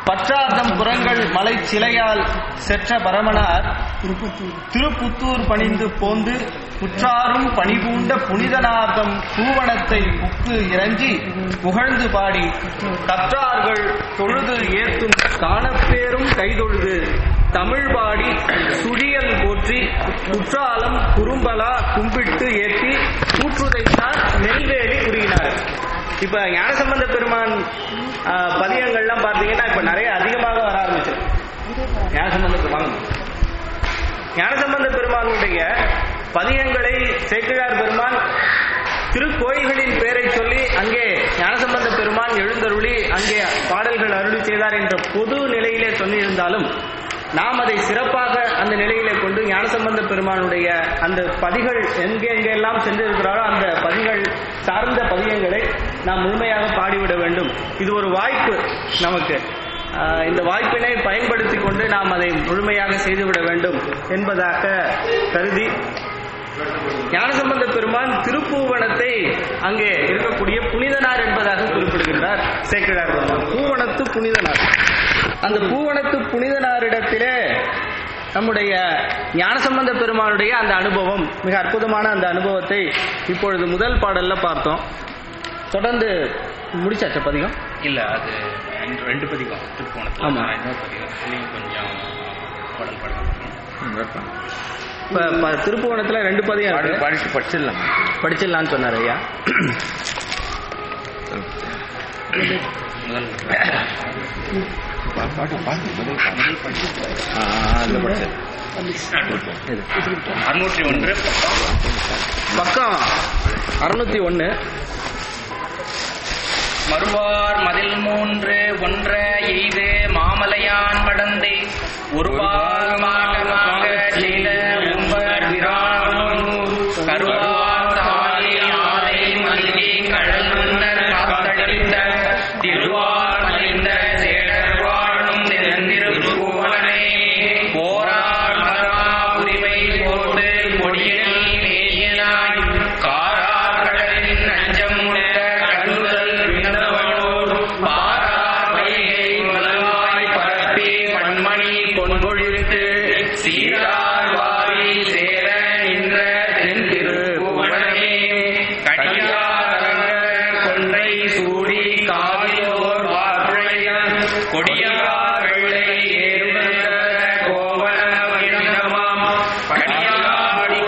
பற்றார்த்தம் புறங்கள் மலை சிலையால் செற்ற பரமனார் திருப்புத்தூர் பணிந்து போந்து குற்றாரும் பணிபூண்ட புனிதனார்தம் பூவனத்தை புக்கு இறஞ்சி புகழ்ந்து பாடி கற்றார்கள் தொழுது ஏத்தும் காணப்பேரும் கைதொழுது தமிழ் பாடி சுழியல் போற்றி குற்றாலம் குறும்பலா கும்பிட்டு ஏற்றி கூற்றுதைத்தார் நெல்வேலி கூறினார் இப்ப ஞானசம்பந்த பெருமான் ஆ, பதியங்கள்லாம் பார்த்தீங்கன்னா இப்ப நிறைய அதிகமாக வர ஆரம்பிச்சு ஞானசம்பந்த பெருமான் ஞானசம்பந்த பெருமானுடைய பதியங்களை சேக்கிழார் பெருமான் திருக்கோயில்களின் பெயரை சொல்லி அங்கே ஞானசம்பந்த பெருமான் எழுந்தருளி அங்கே பாடல்கள் அருளி செய்தார் என்ற பொது நிலையிலே சொல்லியிருந்தாலும் நாம் அதை சிறப்பாக அந்த நிலையிலே கொண்டு ஞானசம்பந்த பெருமானுடைய அந்த பதிகள் எங்கே எங்கெல்லாம் சென்றிருக்கிறாரோ அந்த பதிகள் சார்ந்த பதியங்களை நாம் முழுமையாக பாடிவிட வேண்டும் இது ஒரு வாய்ப்பு நமக்கு ஆஹ் இந்த வாய்ப்பினை பயன்படுத்தி கொண்டு நாம் அதை முழுமையாக செய்துவிட வேண்டும் என்பதாக கருதி ஞானசம்பந்த பெருமான் திருப்பூவனத்தை அங்கே இருக்கக்கூடிய புனிதனார் என்பதாக குறிப்பிடுகின்றார் சேக்கிழார் பெருமான் பூவனத்து புனிதனார் அந்த பூவனத்து புனிதனாரிடத்திலே நம்முடைய ஞானசம்பந்த பெருமானுடைய அந்த அனுபவம் மிக அற்புதமான அந்த அனுபவத்தை இப்பொழுது முதல் பாடல்ல பார்த்தோம் தொடர்ந்து முடிச்சாச்ச பதிகம் இல்ல அது ரெண்டு- ரெண்டு பதிகம் திருப்போணத்துல ஆமா. நான் இன்னொரு பதிகம் இதுலயும் கொஞ்சம் பாடல் பாடலாம் இப்ப ப- திருப்புவனத்துல ரெண்டு பதிகம் இருக்கு. பாடிட்டு படிச்சிடலாம் படிச்சிடலாம்னு சொன்னார் ஐயா முதல் அறுநூற்றி ஒன்று பக்கம் அறுநூத்தி ஒண்ணு மறுவார் மதில் மூன்று ஒன்ற எய்து மாமலையான் மடந்தை ஒருவார் மாகமாக செய்த உம்பர் விரானூர் கருவார் தாலி ஆலை மல்கி கடல் முன்னர் காத்தளித்த திருவார் மலிந்த சேடர் வாழும் திருப்பூவனே போரார் மரா உரிமை போட்டு கொடியில் நேயனாய் காரார் கடலின் நஞ்சம் உள்ள கண்ணுதல் விண்ணவனோர் பாரார் வைகை மலவாய் பரப்பி பன்மணி பொன்பொழித்து சீரார் வாரி சேர நின்ற தென் திருப்புவனமே கடியாரங்க கொன்றை சூடி காவியோர் வார்த்தையன் கொடியார் வெள்ளை ஏறுகின்ற கோவல வைணவம் படியாடி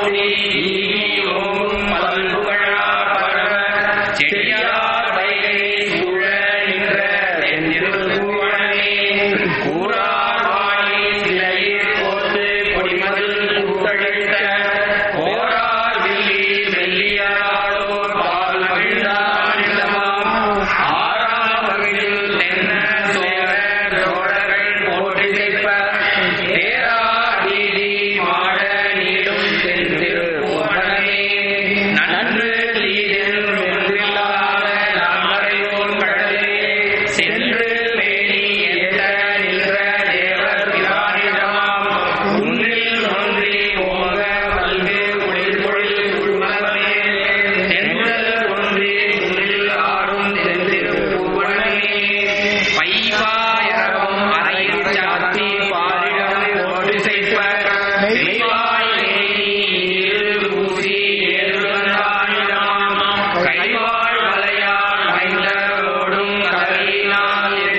ஈயோம் மல்புகழா பரவ செடியார் வைகை சூழ நின்ற தென் திருப்புவனமே கூறார் வாழி சிலையில் போட்டு கொடிமதில் கூட்டழித்த போரார் வில்லி வெள்ளியாரோர் பால் மகிழ்ந்தானிடமாம் ஆறாம் வகையில் தென்ன சோழ சோழர்கள் போற்றி செய்ப்ப தேராடீதி மாட நீடும் தென் திருப்புவனமே நன்று லீதில் ஒன்றில்லாத நாமரையோர் கடலே சென்று மேனி எட்ட நின்ற தேவர் பிரானிடமாம் உன்னில் ஒன்றி ஓங்க வல்கு ஒளிர் பொழில் உள்மலமே தென்றல் ஒன்றி உன்னில் ஆடும் தென் திருப்புவனமே பைவாயரவம் அறையில் சாத்தி பாரிடம் ஓடு செய்ப்ப மெய்வாய் மேனி நீரில் பூசி ஏறுவந்தானிடமாம் கைவாழ் வலையால் மைந்தரோடும் கடலினால்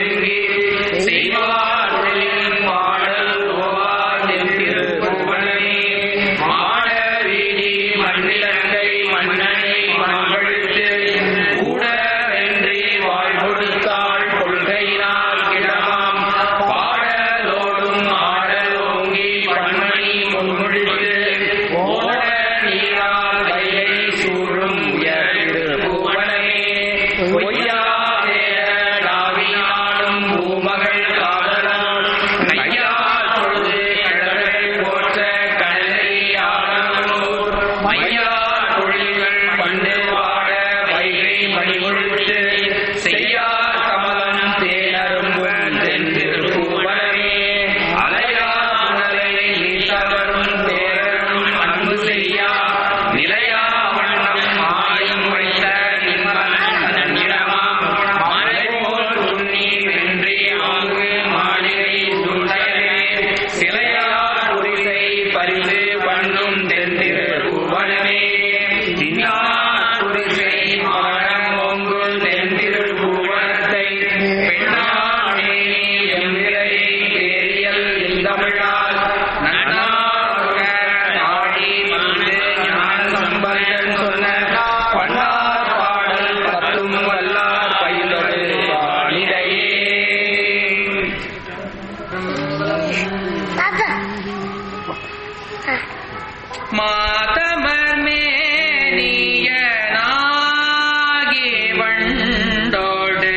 மாதமர் மேனிய நாகி வண்டோடு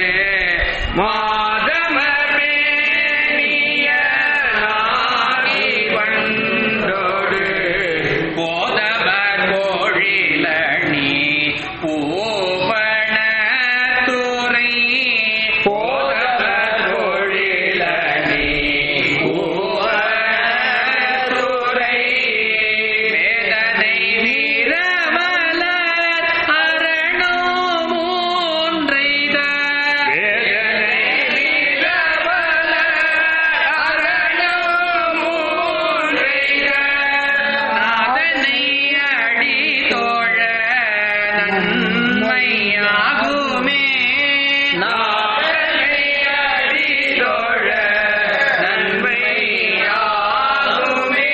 மாதமர் மேனிய நாகி வண்டோடு போதவர் கோழிலணி பூவண துறை போதவர் கோழிலணி பூவண துறை வேதனை வீரமலர் அரணோ மூன்றைத வேதனை வீரமலர் அரணோ மூன்றைத நாதனை அடி தோழ நன்மையாகுமே நாதனை அடி தோழ நன்மையாகுமே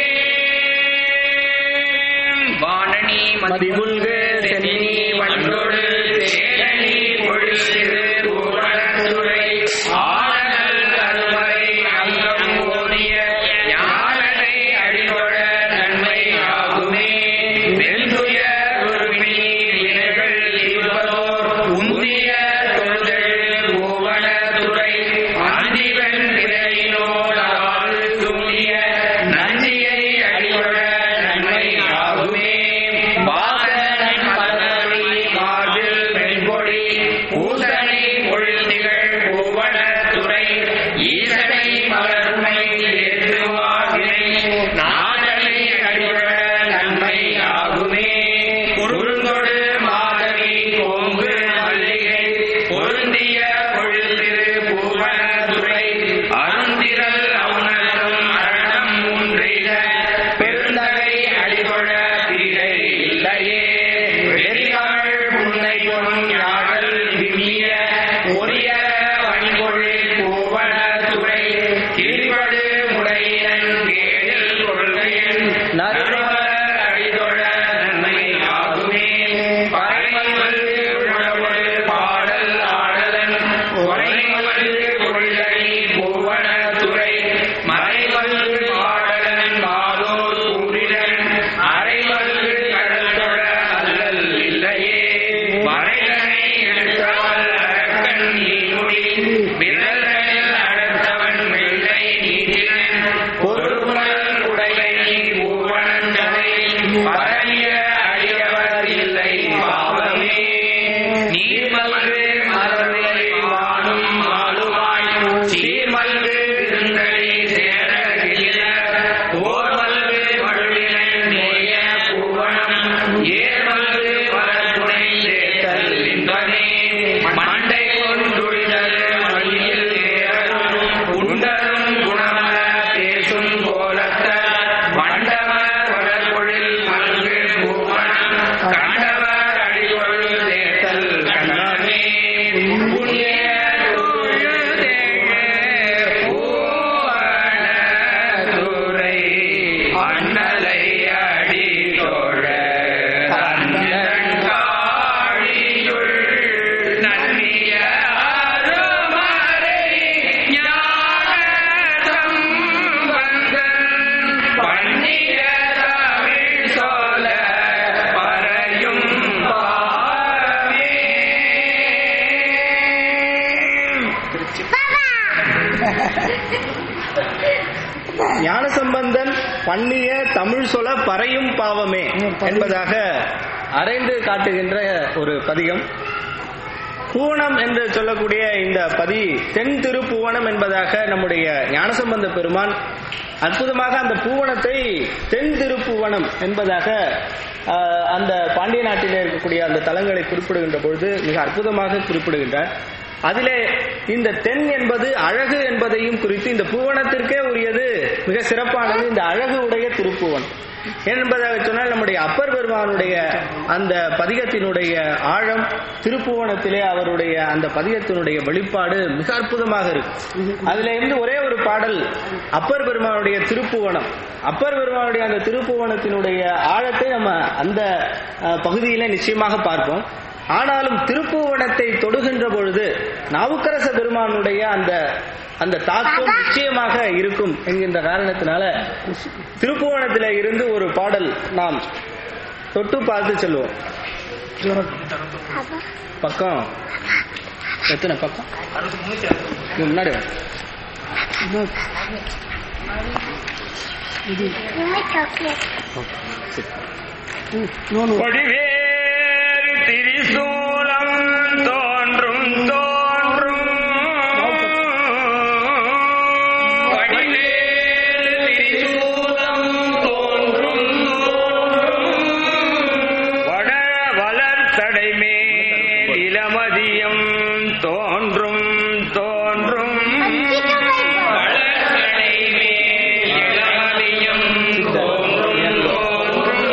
வாணனி மதிபுல்கு சென்னி வண்டொடு சேரணி பொழில் பூரணத்துறை ஆனல் கருமறை அங்கம் ஓதிய ஞானத்தை அடிகொழ நன்மை ஆகுமே வெந்துய உருவினி வினைகள் இருபதோர் உந்திய தொழுதல் பூவனத்துறை அந்திவன் திரையினோடால் துணிய நந்தியை அடிகொழ நன்மை ஆகுமே வாசனன் மலர்வி மார்பில் வெண்பொடி பூசனை பொழில் திகழ் பூவனத்துறை ஈசனை மலர்மை ஏற்றுவாகினை நாதனை அடிகொழ நன்மை ஆகுமே குறுந்தொடு மாதவி கோங்கு மல்லிகை பொருந்திய பொழில் திரு பூவனத்துறை அருந்திரல் அவுணரும் அரணம் ஒன்றிட பெருந்தகை அடிகொழ பிழை இல்லையே வெறியாள் புன்னை பொன் யாழல் விமிய ஒரிய வணிகொழில் பூவனத்துறை கிரிவடு முடையன் கேடில் கொள்கையன் நறுவர் அடிதொழ நன்மை ஆகுமே பறைமல்கு உழவொரு பாடல் ஆடலன் உரைமல்கு கொள்ளடி பூவனத்துறை மறைமல்கு பாடலன் மாதோர் கூறிலன் அரைமல்கு கடல் தொழ அல்லல் இல்லையே மறைதனை எடுத்தவள் அரக்கன் நீமுடி விரல்களில் அடர்த்தவன் வெள்ளை நீதினன் பொறுப்புணல் உடையணி பூவனந்தனை பரவிய அடியவர் இல்லை பாவமே நீர்மல்கு மலர்நிலை வாழும் மாலுவாய் சீர்மல்கு விருந்தளி சேரகில ஓர்மல்கு மழுவினன் நேய பூவனம் ஏர்மல்கு பரப்புனை தேர்தல் இன்பனே மண்டை கொண்டுழிதல் மொழியில் தேரரும் உண்டரும் குணமர பேசும் போலத்த மண்டவர் வளர்பொழில் மல்கு பூவனம் கண்டவர் அடிகொள் தேர்தல் கண்ணமே புண்ணிய பூவனதுரை அண்ணலை அடிதோழ அண்ணன் காழியுள் நன்னிய அருமறை ஞான சம்பந்தன் பண்ணிய தமிழ் சோல பறையும் பாவே ஞானசம்பந்தன் பண்ணிய தமிழ் சொல பறையும் பாவமே என்பதாக அரைந்து காட்டுகின்ற ஒரு பதிகம் பூவனம் என்று சொல்லக்கூடிய இந்த பதி தென் திருப்புவனம் என்பதாக நம்முடைய ஞானசம்பந்த பெருமான் அற்புதமாக அந்த பூவனத்தை தென் திருப்புவனம் என்பதாக ஆஹ், அந்த பாண்டிய நாட்டிலே இருக்கக்கூடிய அந்த தலங்களை குறிப்பிடுகின்ற பொழுது மிக அற்புதமாக குறிப்பிடுகின்றார் அதிலே இந்த தென் என்பது அழகு என்பதையும் குறித்து இந்த பூவனத்திற்கே உரியது மிக சிறப்பானது இந்த அழகு உடைய திருப்புவன் என்பதாக சொன்னால் நம்முடைய அப்பர் பெருமானுடைய அந்த பதிகத்தினுடைய ஆழம் திருப்புவனத்திலே அவருடைய அந்த பதிகத்தினுடைய வெளிப்பாடு மிக அற்புதமாக இருக்கு அதுல இருந்து ஒரே ஒரு பாடல் அப்பர் பெருமானுடைய திருப்புவனம் அப்பர் பெருமானுடைய அந்த திருப்புவனத்தினுடைய ஆழத்தை நம்ம அந்த அஹ், பகுதியில நிச்சயமாக பார்ப்போம் ஆனாலும் திருப்புவனத்தை தொடுகின்ற பொழுது நாவுக்கரச பெருமானுடைய அந்த அந்த தாக்கம் நிச்சயமாக இருக்கும் என்கின்ற காரணத்தினால திருப்புவனத்தில இருந்து ஒரு பாடல் நாம் தொட்டு பார்த்து செல்வோம் பக்கம் எத்தனை பக்கம் இங்க முன்னாடி வா. கொடிவேறு திரிசூலம் தோன்றும் தோன்றும் கொடிவேறு திரிசூலம் தோன்றும் வட வளர்த்தடை மேல் இளமதியம் தோன்றும் தோன்றும் வளர்த்தடை மேல் இளமதியம் தோன்றும் தோன்றும்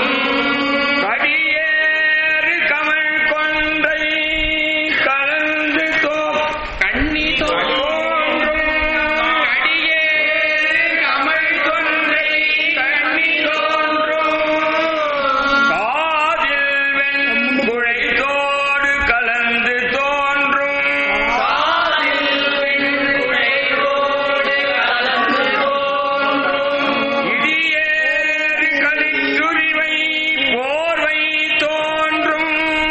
கடியேறு கமழ் கொன்றை கலந்து தோ கண்ணி தோன்றும் கடியேறு கமழ் கொன்றை கண்ணி தோன்றும் காதில் வெண்குழைத்தோடு கலந்து தோன்றும் காதில் வெண்குழைத்தோடு கலந்து தோன்றும் இடியேறு கலிச்சுரிவை போர்வை தோன்றும்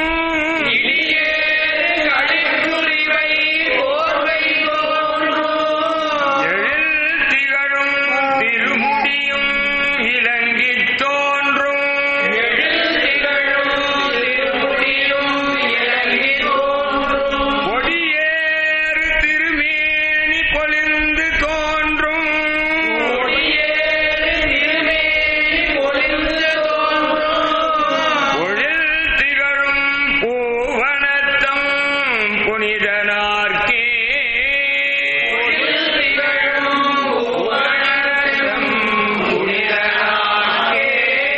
இடியேறு கலிச்சுரிவை போர்வை தோன்றும் எழில் திகழும் திருமுடியும் இலங்கித் தோன்றும் எழில் திகழும் திருமுடியும் இலங்கித் தோன்றும் கொடியேறு திருமேனி பொலிந்து தோன்றும் கொடியேறு திருமேனி பொலிந்து தோன்றும் பொழில் திகழும் பூவனத்தம் புனிதனார்க்கே பொழில் திகழும் பூவனத்தம் புனிதனார்க்கே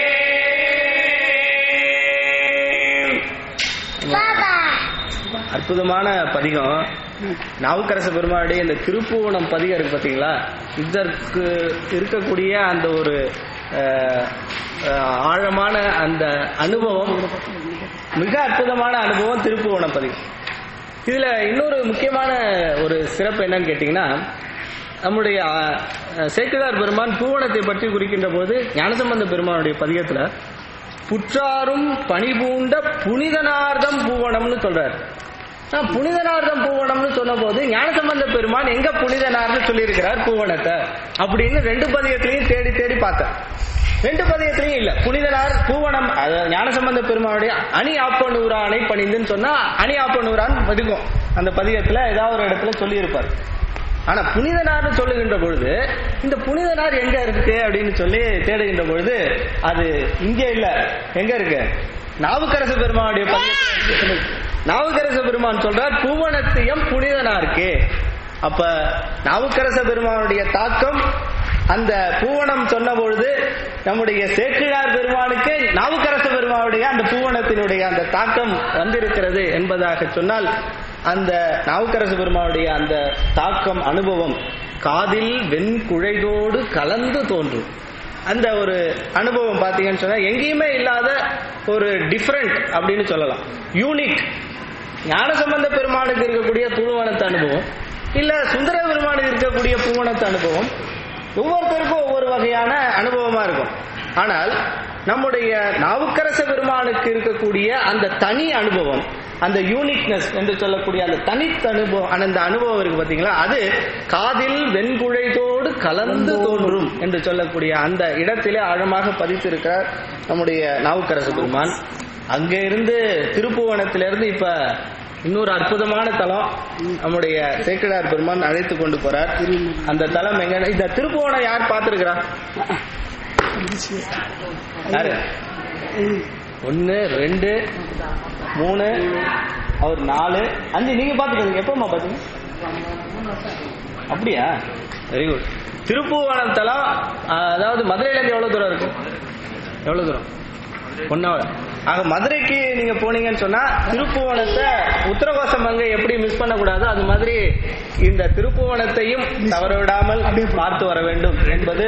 அற்புதமான பதிகம் நாவுக்கரச பெருமாளுடைய இந்த திருப்புவனம் பதிகம் இருக்கு பாத்தீங்களா இதற்கு இருக்கக்கூடிய அந்த ஒரு அஹ், அஹ், ஆழமான அந்த அனுபவம் மிக அற்புதமான அனுபவம் திருப்புவனம் பதிகம் இதுல இன்னொரு முக்கியமான ஒரு சிறப்பு என்னன்னு கேட்டீங்கன்னா நம்முடைய அஹ், சேக்கிழார் பெருமான் பூவனத்தை பற்றி குறிக்கின்ற போது ஞானசம்பந்த பெருமானுடைய பதிகத்துல புற்றாரும் பணிபூண்ட புனிதனார்தம் பூவனம்னு சொல்றாரு நான் புனிதனார்தம் பூவனம்னு சொன்ன போது ஞானசம்பந்த பெருமான் எங்க புனிதனார்னு சொல்லியிருக்கிறார் பூவனத்தை அப்படின்னு ரெண்டு பதியத்திலையும் தேடி தேடி பார்த்தேன் ரெண்டு பதியத்திலையும் இல்ல புனிதனார் பூவனம் அதாவது ஞானசம்பந்த பெருமானுடைய அணி ஆப்பனூரானை பணிந்துன்னு சொன்னா அணி ஆப்பனூரான் இருக்கும் அந்த பதிகத்துல ஏதாவது ஒரு இடத்துல சொல்லியிருப்பார் ஆனா புனிதனார்னு சொல்லுகின்ற பொழுது இந்த புனிதனார் எங்க இருக்கு அப்படின்னு சொல்லி தேடுகின்ற பொழுது அது இங்க இல்ல எங்க இருக்கு நாவுக்கரசு பெருமானுடைய பதிகத்துல இருக்கு. நாவுக்கரசு பெருமான் சொல்றார் பூவனத்தியம் புனிதனாருக்கு அப்ப நாவுக்கரச பெருமானுடைய தாக்கம் அந்த பூவனம் சொன்ன பொழுது நம்முடைய சேக்கிழார் பெருமானுக்கு நாவுக்கரச பெருமானுடைய அந்த பூவனத்தினுடைய அந்த தாக்கம் வந்திருக்கிறது என்பதாக சொன்னால் அந்த நாவுக்கரசு பெருமானுடைய அந்த தாக்கம் அனுபவம் காதில் வெண்குழைதோடு கலந்து தோன்றும் அந்த ஒரு அனுபவம் பார்த்தீங்கன்னு சொன்னா எங்கேயுமே இல்லாத ஒரு டிஃப்ரெண்ட் அப்படின்னு சொல்லலாம் யூனிக் ஞானசம்பந்த பெருமானுக்கு இருக்கக்கூடிய பூவனத்து அனுபவம் இல்ல சுந்தர பெருமானுக்கு இருக்கக்கூடிய பூவனத்து அனுபவம் ஒவ்வொருத்தருக்கும் ஒவ்வொரு வகையான அனுபவமா இருக்கும் ஆனால் நம்முடைய நாவுக்கரச பெருமானுக்கு இருக்கக்கூடிய அந்த தனி அனுபவம் அந்த யூனிக்னஸ் என்று சொல்லக்கூடிய அந்த தனித்த அனுபவம் அந்த அனுபவம் இருக்கு பாத்தீங்களா அது காதில் வெண்குழைத்தோடு கலந்து தோன்றும் என்று சொல்லக்கூடிய அந்த இடத்திலே ஆழமாக பதித்திருக்கிறார் நம்முடைய நாவுக்கரச பெருமான் அங்க இருந்து திருப்புவனத்திலிருந்து இப்ப இன்னொரு அற்புதமான தலம் நம்முடைய சேக்கிழார் பெருமான் அழைத்து கொண்டு போறார் அந்த தலம் எங்க இந்த திருப்புவனம் யார் பார்த்திருக்கிறா யாரு ஒன்னு ரெண்டு மூணு அவர் நாலு அஞ்சு நீங்க பாத்துக்கோங்க எப்பமா பாத்தீங்க அப்படியா வெரி குட் திருப்புவனம் தலம் அஹ், அதாவது மதுரையில இருந்து எவ்வளவு தூரம் இருக்கும் எவ்வளவு தூரம் ஒன் ஹவர் ஆக மதுரைக்கு நீங்க போனீங்கன்னு சொன்னா திருப்புவனத்தை உத்தரகோசம் அங்க எப்படி மிஸ் பண்ணக்கூடாதோ அது மாதிரி இந்த திருப்புவனத்தையும் தவற விடாமல் பார்த்து வர வேண்டும் என்பது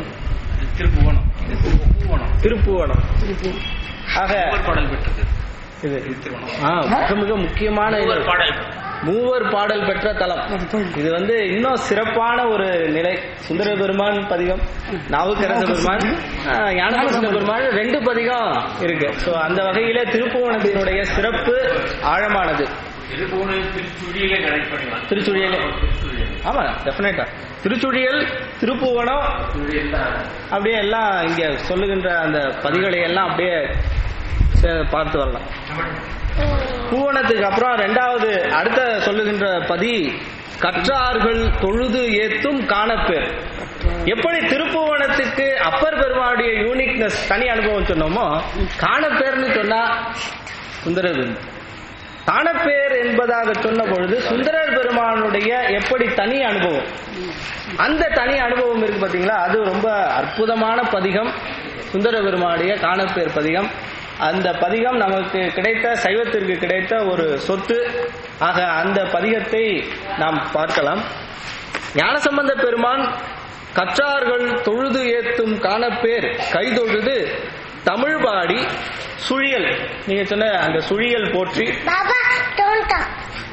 திருப்புவனம் திருப்புவனம் திருப்புவனம் ஆக பாடல் பெற்றது இது ஆ மிக மிக முக்கியமான இது மூவர் பாடல் மூவர் பாடல் பெற்ற தலம் இது வந்து இன்னும் சிறப்பான ஒரு நிலை சுந்தர பெருமான் பதிகம் நாவுக்கரச பெருமான் ஆ, ஞானசம்பந்த பெருமான் ரெண்டு பதிகம் இருக்கு சோ அந்த வகையில திருப்புவனத்தினுடைய சிறப்பு ஆழமானது திருச்சுழியிலே கனெக்ட் பண்ணலாம் திருச்சுழியல் ஆமா டெஃபினட்டா திருச்சுழியல் திருப்புவனம் அப்படியே எல்லாம் இங்க சொல்லுகின்ற அந்த பதிகளை எல்லாம் அப்படியே சே- பார்த்து வரலாம் பூவனத்துக்கு அப்புறம் ரெண்டாவது அடுத்த சொல்லுகின்ற பதி கற்றார்கள் தொழுது ஏத்தும் காணப்பேர் எப்படி திருப்புவனத்துக்கு அப்பர் பெருமாளுடைய யூனிக்னஸ் தனி அனுபவம் சொன்னோமோ காணப்பேர்னு சொன்னா சுந்தரர் காணப்பேர் என்பதாக சொன்ன பொழுது சுந்தரர் பெருமானுடைய எப்படி தனி அனுபவம் அந்த தனி அனுபவம் இருக்கு பாத்தீங்களா அது ரொம்ப அற்புதமான பதிகம் சுந்தர பெருமானுடைய காணப்பேர் பதிகம் அந்த பதிகம் நமக்கு கிடைத்த சைவத்திற்கு கிடைத்த ஒரு சொத்து ஆக அந்த பதிகத்தை நாம் பார்க்கலாம் ஞானசம்பந்த பெருமான் கற்றார்கள் தொழுது ஏத்தும் காணப்பேர் கைதொழுது தமிழ் பாடி சுழியல் நீங்க சொன்ன அந்த சுழியல் போற்றி Baba, don't talk.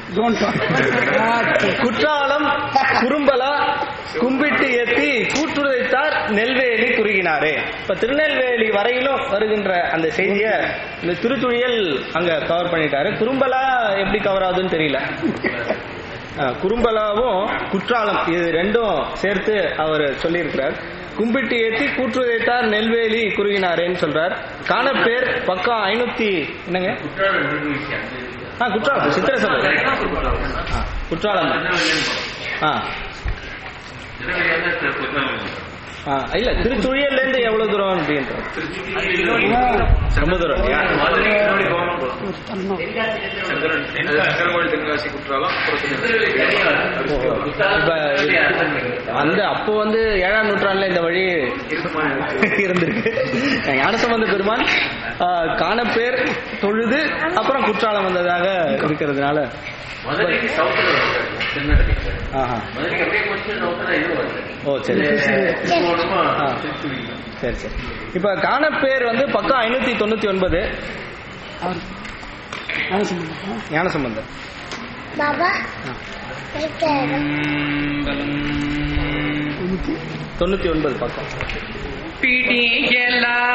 குற்றாலம் குறும்பலா கும்பிட்டு ஏத்தி கூற்றுதைத்தார் நெல்வேலி குறுகினாரே இப்ப திருநெல்வேலி வரையிலும் வருகின்ற அந்த செய்திய இந்த திருச்சுழியல் அங்க கவர் பண்ணிட்டாரு குறும்பலா எப்படி கவர் ஆகுதுன்னு தெரியல ஆ, குறும்பலாவும் குற்றாலம் இது ரெண்டும் சேர்த்து அவர் சொல்லியிருக்கிறார் கும்பிட்டு ஏத்தி கூற்றுதைத்தார் நெல்வேலி குறுகினாரேன்னு சொல்றார் காணப்பேர் பக்கம் ஐநூத்தி என்னங்க ஆ குற்றாலம் சித்திர சபை ஆ, குற்றாலம் ஆ ஆ, இல்ல திருச்சுழியல்ல இருந்து எவ்வளவு தூரம் அப்படின்ற ரொம்ப தூரம் இல்லையா ஓஹோ. இப்ப அந்த அப்போ வந்து ஏழாம் நூற்றாண்டுல இந்த வழி இருந்திருக்கு ஞானசம்பந்த பெருமான் ஆ, காணப்பேர் தொழுது அப்புறம் குற்றாலம் வந்ததாக இருக்கிறதுனால ஆஹா ஓ சரி ஆ. சரி சரி இப்ப காணப்பேர் வந்து பக்கம் ஐநூத்தி தொண்ணூத்தி ஒன்பது ஞானசம்பந்தர் Baba, take care. தொண்ணூத்தி ஒன்பது பக்கம் பிடியலாம்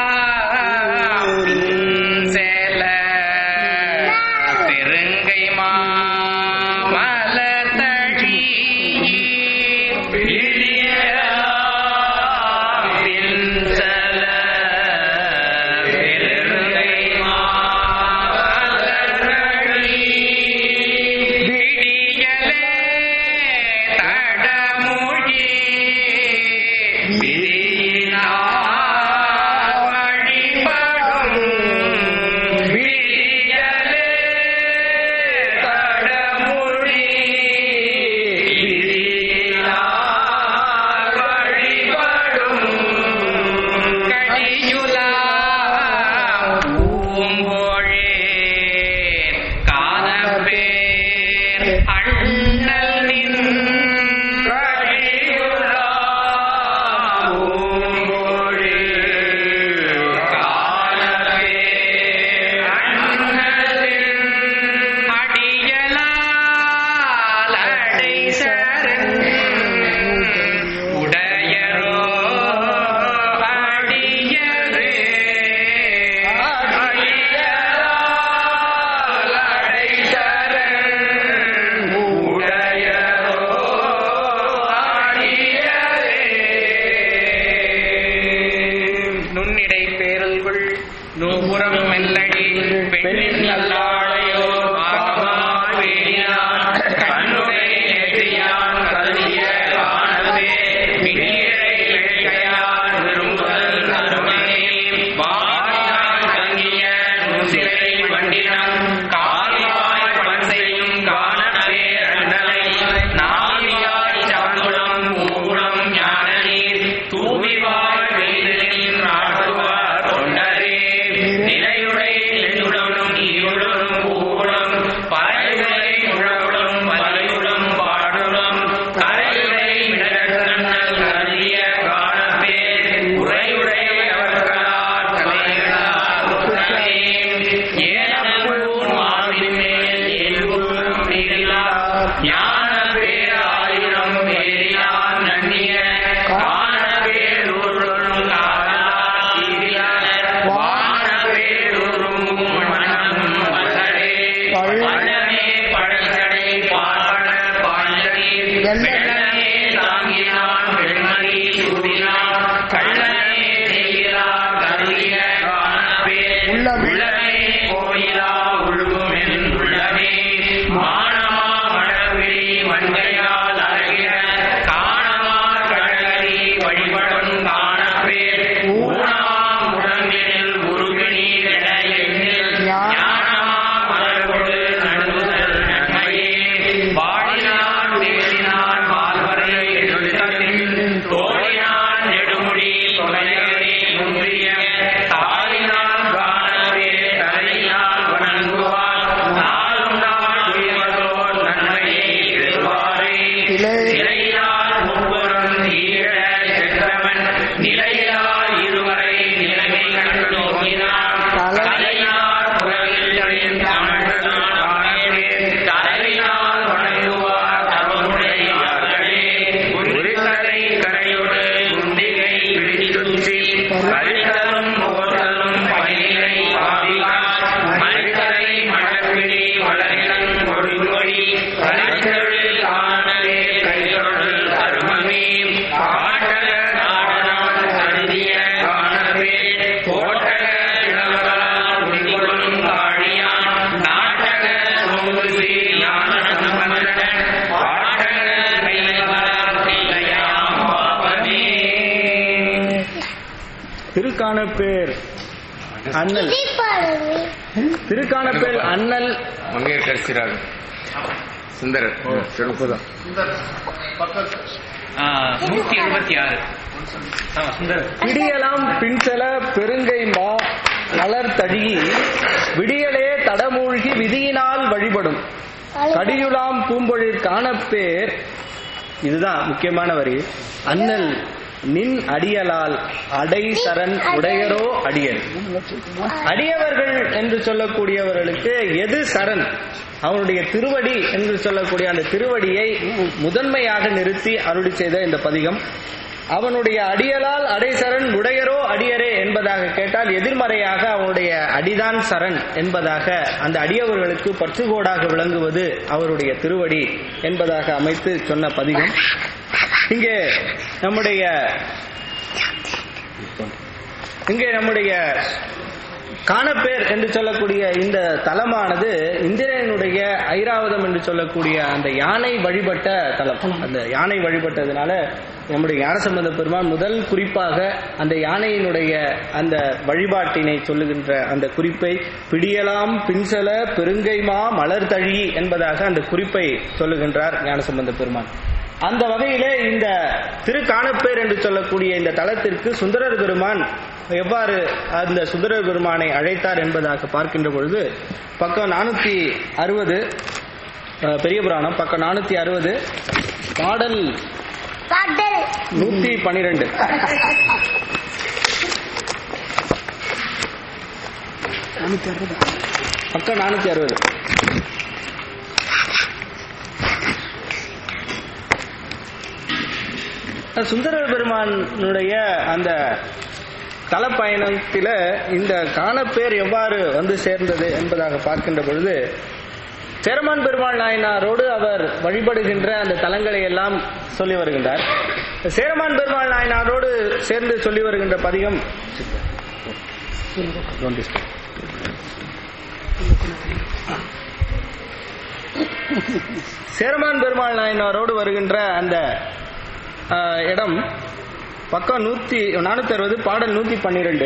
செல பெருங்கை மாமலத்தடி பின்சல பெருங்கை மாமலத்தடி பிடியலே தடமொழி விதியினால் வழிபடும் விடியலே தடமொழி விதியினால் வழிபடும் கடியுலா பூங்கோழே காணப்பேர் அண்ணல் நின் கடியுலா பூங்கோழே காணப்பேர் அண்ணல் நின் அடியலால் அடை சரண் உடையரோ அடியரே அடியலால் அடை சரண் உடையரோ அடியரே நுண்ணிடை பேரல்கள் நூபுறம் மெல்லடி பெண்ணின் நல்லாளையோ பாகமாய் வேணியான் கண்ணுடை நெற்றியான் கருதிய காணவே மிகிழை இழைக்கையான் விரும்புதல் கருமனே வாயாய் தங்கிய நுசிலை வண்டினம் காலியாய் பன்செய்யும் காணவே அண்ணலை நாவியாய் சாங்குளம் மூலம் ஞான நீர் தூவிவாய் வெயிலின் நாட்டுவார் தொண்டரே நிலையுடை நெடுடம் ஈருளும் ஊதினார் கள்ளனே செய்கிறார் கருதிய காணப்பே உள்ளமே கோயிலா உழுகுமென் உள்ளமே மானமா மடவிழி மண்கையால் அழகிய காணமார் கடலடி வழிபடும் காணப்பேர் ஊனமாம் உடம்பினில் உருகினீர் என எண்ணில் ஞானமா மலர்கொடு நடுவுதல் நன்மையே வாழினான் தேடினான் மால்வரை எழுத்தத்தின் தோழினான் நெடுமுடி தொலையவே முன்றிய தாயினால் காணவே தலையினால் வணங்குவார் நாளும் நாள் உயர்வதோர் நன்மையை பெறுவாரே சிலையினால் முப்புறம் தீர சென்றவன் நிலையிலால் இருவரை நிலைமை கண்டு நோக்கினான் தலையினால் புறவில்களின் தமிழ்தான் காணவே தலையினால் வணங்குவார் தவமுடையார்களே உரித்தலை கரையோடு குண்டிகை பிடித்துற்றி கரித்தலும் போதலும் பயிரை பாவிகார் மனிதரை மழப்பிடி வளரிடம் கொடுங்கொடி கலைத்தொழில் காணவே கைதொழில் அருமமே காட்டக நாடனம் கருதிய காணவே கோட்டக இளவரால் குடிகொள்ளும் காழியான் நாட்டக சோங்குசி ஞான சம்பந்தன் பாட்டக கைலவரால் தில்லையாம் பாவமே திருக்கானப்பேர் அண்ணல் இது பாருங்க திருக்கானப்பேர் அண்ணல் மங்கையர் சிறார் சுந்தரர் முப்பதாம் நூத்தி எழுபத்தி ஆறு ஆமா சுந்தர் பிடியலாம் பின்செல பெருங்கை மா மலர் தழுகி விடியலே தடமூழ்கி விதியினால் வழிபடும் கடியுலாம் பூம்பொழில் காணப்பேர் இதுதான் முக்கியமான வரி அண்ணல் நின் அடியலால் அடை சரண் உடையரோ அடியர் அடியவர்கள் என்று சொல்லக்கூடியவர்களுக்கு எது சரண் அவனுடைய திருவடி என்று சொல்லக்கூடிய அந்த திருவடியை முதன்மையாக நிறுத்தி அருளி செய்த இந்த பதிகம் அவனுடைய அடியலால் அடை சரண் உடையரோ அடியரே என்பதாக கேட்டால் எதிர்மறையாக அவனுடைய அடிதான் சரண் என்பதாக அந்த அடியவர்களுக்கு பற்றுகோடாக விளங்குவது அவருடைய திருவடி என்பதாக அமைத்து சொன்ன பதிகம் இங்கே நம்முடைய இங்கே நம்முடைய காணப்பேர் என்று சொல்லக்கூடிய இந்த தலமானது இந்திரனுடைய ஐராவதம் என்று சொல்லக்கூடிய அந்த யானை வழிபட்ட தலம் அந்த யானை வழிபட்டதுனால நம்முடைய ஞானசம்பந்த பெருமான் முதல் குறிப்பாக அந்த யானையினுடைய அந்த வழிபாட்டினை சொல்லுகின்ற அந்த குறிப்பை பிடியலாம் பின்சல பெருங்கைமா மலர் தழி என்பதாக அந்த குறிப்பை சொல்லுகின்றார் ஞானசம்பந்த பெருமான் அந்த வகையிலே இந்த திருக்கானப்பேர் என்று சொல்லக்கூடிய இந்த தலத்திற்கு சுந்தரர் பெருமான் எவ்வாறு அந்த சுந்தரர் பெருமானை அழைத்தார் என்பதாக பார்க்கின்ற பொழுது பக்கம் நானூத்தி அறுபது பெரிய புராணம் பக்கம் நானூத்தி அறுபது பாடல் பாட்டல் நூத்தி பனிரெண்டு பக்கம் நானூத்தி அறுபது சுந்தரர் பெருமானுடைய அந்த தலப்பயணத்தில இந்த காணப்பேர் எவ்வாறு வந்து சேர்ந்தது என்பதாக பார்க்கின்ற பொழுது சேரமான் பெருமாள் நாயனாரோடு அவர் வழிபடுகின்ற அந்த தலங்களை எல்லாம் சொல்லி வருகின்றார் சேரமான் பெருமாள் நாயனாரோடு சேர்ந்து சொல்லி வருகின்ற பதிகம் Don't disturb. சேரமான் பெருமாள் நாயனாரோடு வருகின்ற அந்த ஆஹ், இடம் பக்கம் நூத்தி நானூத்தி அறுபது பாடல் நூத்தி பன்னிரெண்டு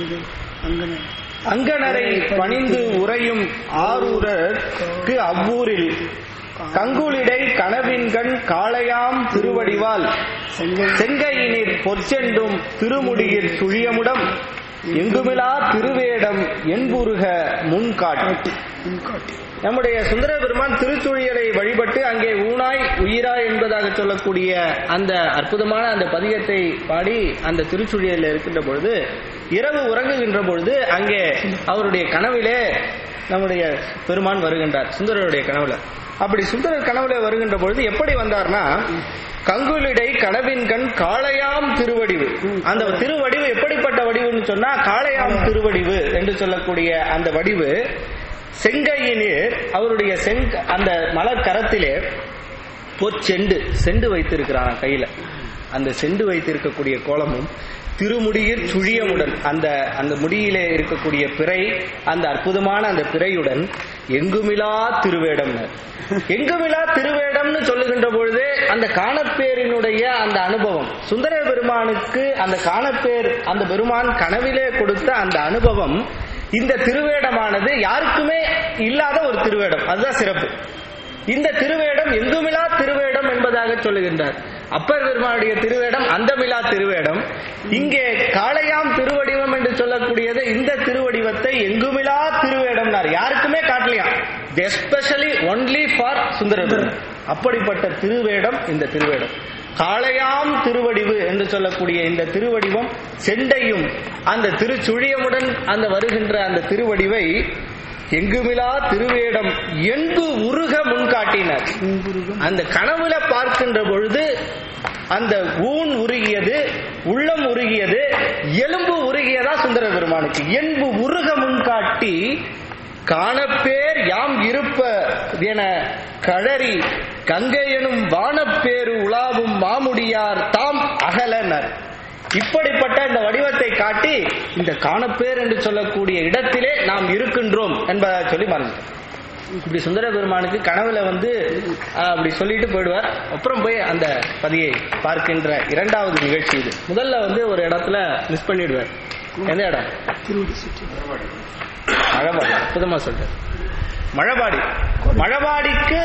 அங்கனரை பணிந்து உறையும் ஆரூரருக்கு அவ்வூரில் கங்குலிடை கனவின்கண் காளையாம் திருவடிவால் செங்கையினிர் பொற்செண்டும் திருமுடியிற் சுழியமுடம் எங்குமிலா திருவேடம் என்புருக முன்காட்டு நம்முடைய சுந்தர பெருமான் திருச்சுழியலை வழிபட்டு அங்கே ஊனாய் உயிராய் என்பதாக சொல்லக்கூடிய அந்த அற்புதமான அந்த பதிகத்தை பாடி அந்த திருச்சுழியலில் இருக்கின்ற பொழுது இரவு உறங்குகின்ற பொழுது அங்கே அவருடைய கனவிலே நம்முடைய பெருமான் வருகின்றார் சுந்தரருடைய கனவுல அப்படி சுந்தரர் கனவுல வருகின்ற பொழுது எப்படி வந்தார்னா கங்குலிடை கனவின் கண் காளையாம் திருவடிவு அந்த திருவடிவு எப்படிப்பட்ட வடிவுன்னு சொன்னா காளையாம் திருவடிவு என்று சொல்லக்கூடிய அந்த வடிவு செங்கையினீர் அவருடைய செங்க அந்த மலர் கரத்திலே பொற்செண்டு செண்டு வைத்திருக்கிறான் கையில அந்த செண்டு வைத்திருக்கக்கூடிய கோலமும் திருமுடியில் சுழியமுடன் அந்த அந்த முடியிலே இருக்கக்கூடிய பிறை அந்த அற்புதமான அந்த பிறையுடன் எங்குமிலா திருவேடம் எங்குமிலா திருவேடம்னு சொல்லுகின்ற பொழுது அந்த காணப்பேரினுடைய அந்த அனுபவம் சுந்தர பெருமானுக்கு அந்த காணப்பேர் அந்த பெருமான் கனவிலே கொடுத்த அந்த அனுபவம் இந்த திருவேடமானது யாருக்குமே இல்லாத ஒரு திருவேடம் அதுதான் சிறப்பு இந்த திருவேடம் எங்குமிலா திருவேடம் என்பதாக சொல்லுகின்றார் அப்பர் பெருமானுடைய திருவேடம் அந்தமிலா திருவேடம் இங்கே காளையாம் திருவடிவம் என்று சொல்லக்கூடியது இந்த திருவடிவத்தை எங்குமிலா திருவேடம்னார் யாருக்குமே காட்டலையாம் எஸ்பெஷலி ஒன்லி ஃபார் சுந்தரபெருமான் அப்படிப்பட்ட திருவேடம் இந்த திருவேடம் காளையாம் திருவடிவு என்று சொல்லக்கூடிய இந்த திருவடிவம் செண்டையும் அந்த திருச்சுழியமுடன் அந்த வருகின்ற அந்த திருவடிவை எங்குமிலா திருவேடம் எங்கு உருக முன்காட்டினர் அந்த கனவுல பார்க்கின்ற பொழுது அந்த ஊன் உருகியது உள்ளம் உருகியது எலும்பு உருகியதா சுந்தர பெருமானுக்கு என்பு உருக முன்காட்டி காணப்பேர் யாம் இருப்ப என கழறி கங்கை எனும் வானப்பேரு உலாவும் மாமுடியார் தாம் அகலனர் இப்படிப்பட்ட இந்த வடிவத்தை காட்டி இந்த காணப்பேர் என்று சொல்லக்கூடிய இடத்திலே நாம் இருக்கின்றோம் என்பதை சொல்லி மறந்து இப்படி சுந்தர பெருமானுக்கு கனவுல வந்து ஆஹ், அப்படி சொல்லிட்டு போயிடுவார் அப்புறம் போய் அந்த பதியை பார்க்கின்ற இரண்டாவது நிகழ்ச்சி இது முதல்ல வந்து ஒரு இடத்துல மிஸ் பண்ணிடுவார் எந்த இடம் மழபாடி அற்புதமா சொல்றார் மழபாடி மழபாடிக்கு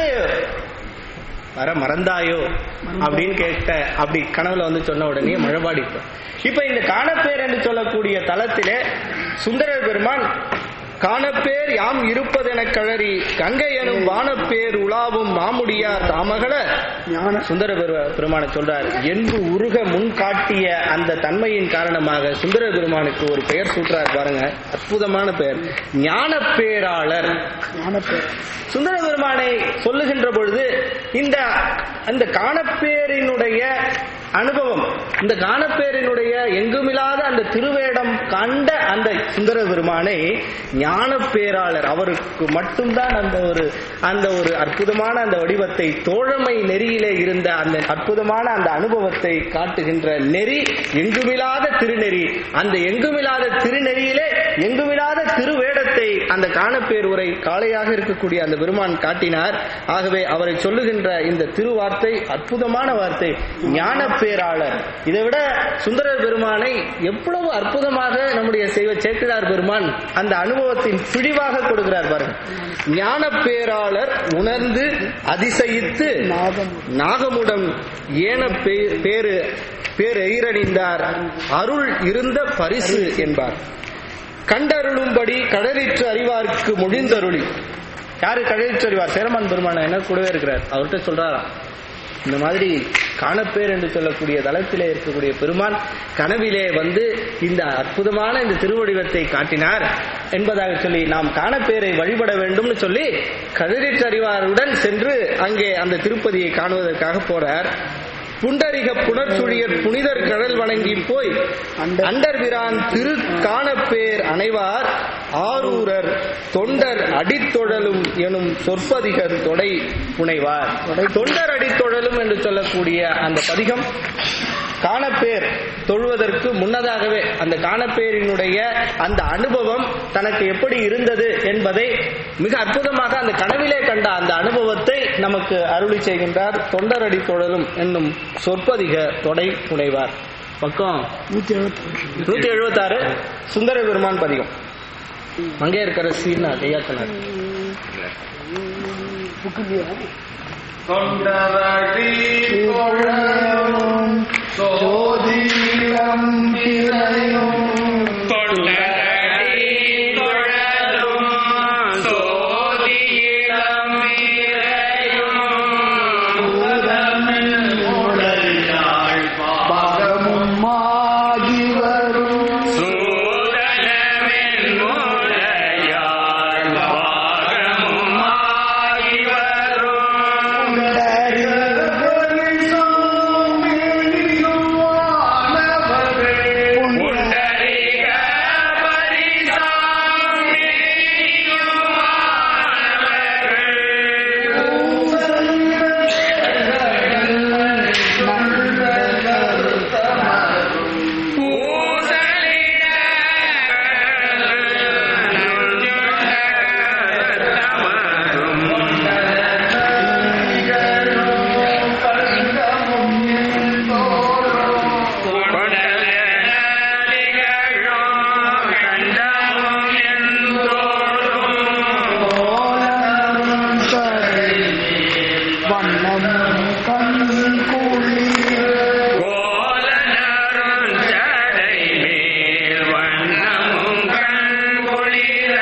வர மறந்தாயோ அப்படின்னு கேட்ட அப்படி கனவுல வந்து சொன்ன உடனே மழபாடி இப்ப. இப்ப இந்த காணப்பேர் என்று சொல்லக்கூடிய தலத்திலே சுந்தரர் பெருமான் காணப்பேர் யாம் இருப்பதென கழறி கங்கை எனும் வானப்பேர் உலாவும் மாமுடியார் தாமகள சுந்தர பெரு- பெருமானை சொல்றார் என்பு உருக முன் காட்டிய அந்த தன்மையின் காரணமாக சுந்தர பெருமானுக்கு ஒரு பெயர் சூட்டுறார் பாருங்க அற்புதமான பெயர் ஞான பேராளர் சுந்தர பெருமானை சொல்லுகின்ற பொழுது இந்த அந்த காணப்பேரினுடைய அனுபவம் இந்த காணப்பேரினுடைய எங்குமில்லாத அந்த திருவேடம் கண்ட அந்த சுந்தர பெருமானை ஞான பேராளர் அவருக்கு மட்டும்தான் அந்த ஒரு அந்த ஒரு அற்புதமான அந்த வடிவத்தை தோழமை நெறியிலே இருந்த அந்த அற்புதமான அந்த அனுபவத்தை காட்டுகின்ற நெறி எங்குமில்லாத திருநெறி அந்த எங்குமில்லாத திருநெறியிலே எங்குமில்லாத திருவேடத்தை அந்த காணப்பேருரை காளையாக இருக்கக்கூடிய அந்த பெருமான் காட்டினார் ஆகவே அவரை சொல்லுகின்ற இந்த திருவார்த்தை அற்புதமான வார்த்தை ஞான பேராளர் இதை விட சுந்தரர் பெருமானை எவ்வளவு அற்புதமாக நம்முடைய செய்வ சேக்கிழார் பெருமான் அந்த அனுபவத்தின் பிடிவாக கொடுக்கிறார் பாருங்க ஞான பேராளர் உணர்ந்து அதிசயித்து நாகமுடம் ஏன பே- பேரு பேரெயிரணிந்தார் அருள் இருந்த பரிசு என்பார் கண்டருளும்படி கடலிற்று அறிவார்க்கு மொழிந்தருளி யாரு கடலிற்று அறிவார் சேரமான் பெருமான என்ன கூடவே இருக்கிறார் அவர்கிட்ட சொல்றாராம் இந்த மாதிரி காணப்பேர் என்று சொல்லக்கூடிய தளத்திலே இருக்கக்கூடிய பெருமான் கனவிலே வந்து இந்த அற்புதமான இந்த திருவடிவத்தை காட்டினார் என்பதாக சொல்லி நாம் காணப்பேரை வழிபட வேண்டும்னு சொல்லி கதிரிற்று அறிவாருடன் சென்று அங்கே அந்த திருப்பதியை காணுவதற்காக போறார் புண்டரிக புனர்ச்சுழியர் புனிதர் கடல் வணங்கி போய் அண்டர்பிரான் திரு காணப்பேர் அணைவார் ஆரூரர் தொண்டர் அடித்தொழலும் எனும் சொற்பதிகர் தொடை புனைவார் தொண்டர் அடித்தொழலும் என்று சொல்லக்கூடிய அந்த பதிகம் காணப்பேர் தொழுவதற்கு முன்னதாகவே அந்த காணப்பேரினுடைய அந்த அனுபவம் தனக்கு எப்படி இருந்தது என்பதை மிக அற்புதமாக அந்த கனவிலே கண்ட அந்த அனுபவத்தை நமக்கு அருளி செய்கின்றார் தொண்டரடி தொழலும் என்னும் சொற்பதிக தொடை புனைவார் பக்கம் நூத்தி எழுபத்தாறு சுந்தர பெருமான் பதிகம் மங்கையர்கரசின்னு கையாத்தினார் தொண்டரடி தொழலும் சோதியிலம் திரையும் தொண்டரடி தொழலும் சோதியிலம் திரையும் பூதமின் உடையாள் பாகமும் ஆகி வரும் சூதனமின் உடையாள் பாகமும் ஆகி வரும் கோலனரும் ஜடை மேல் வண்ணமும் கண் ஒளிர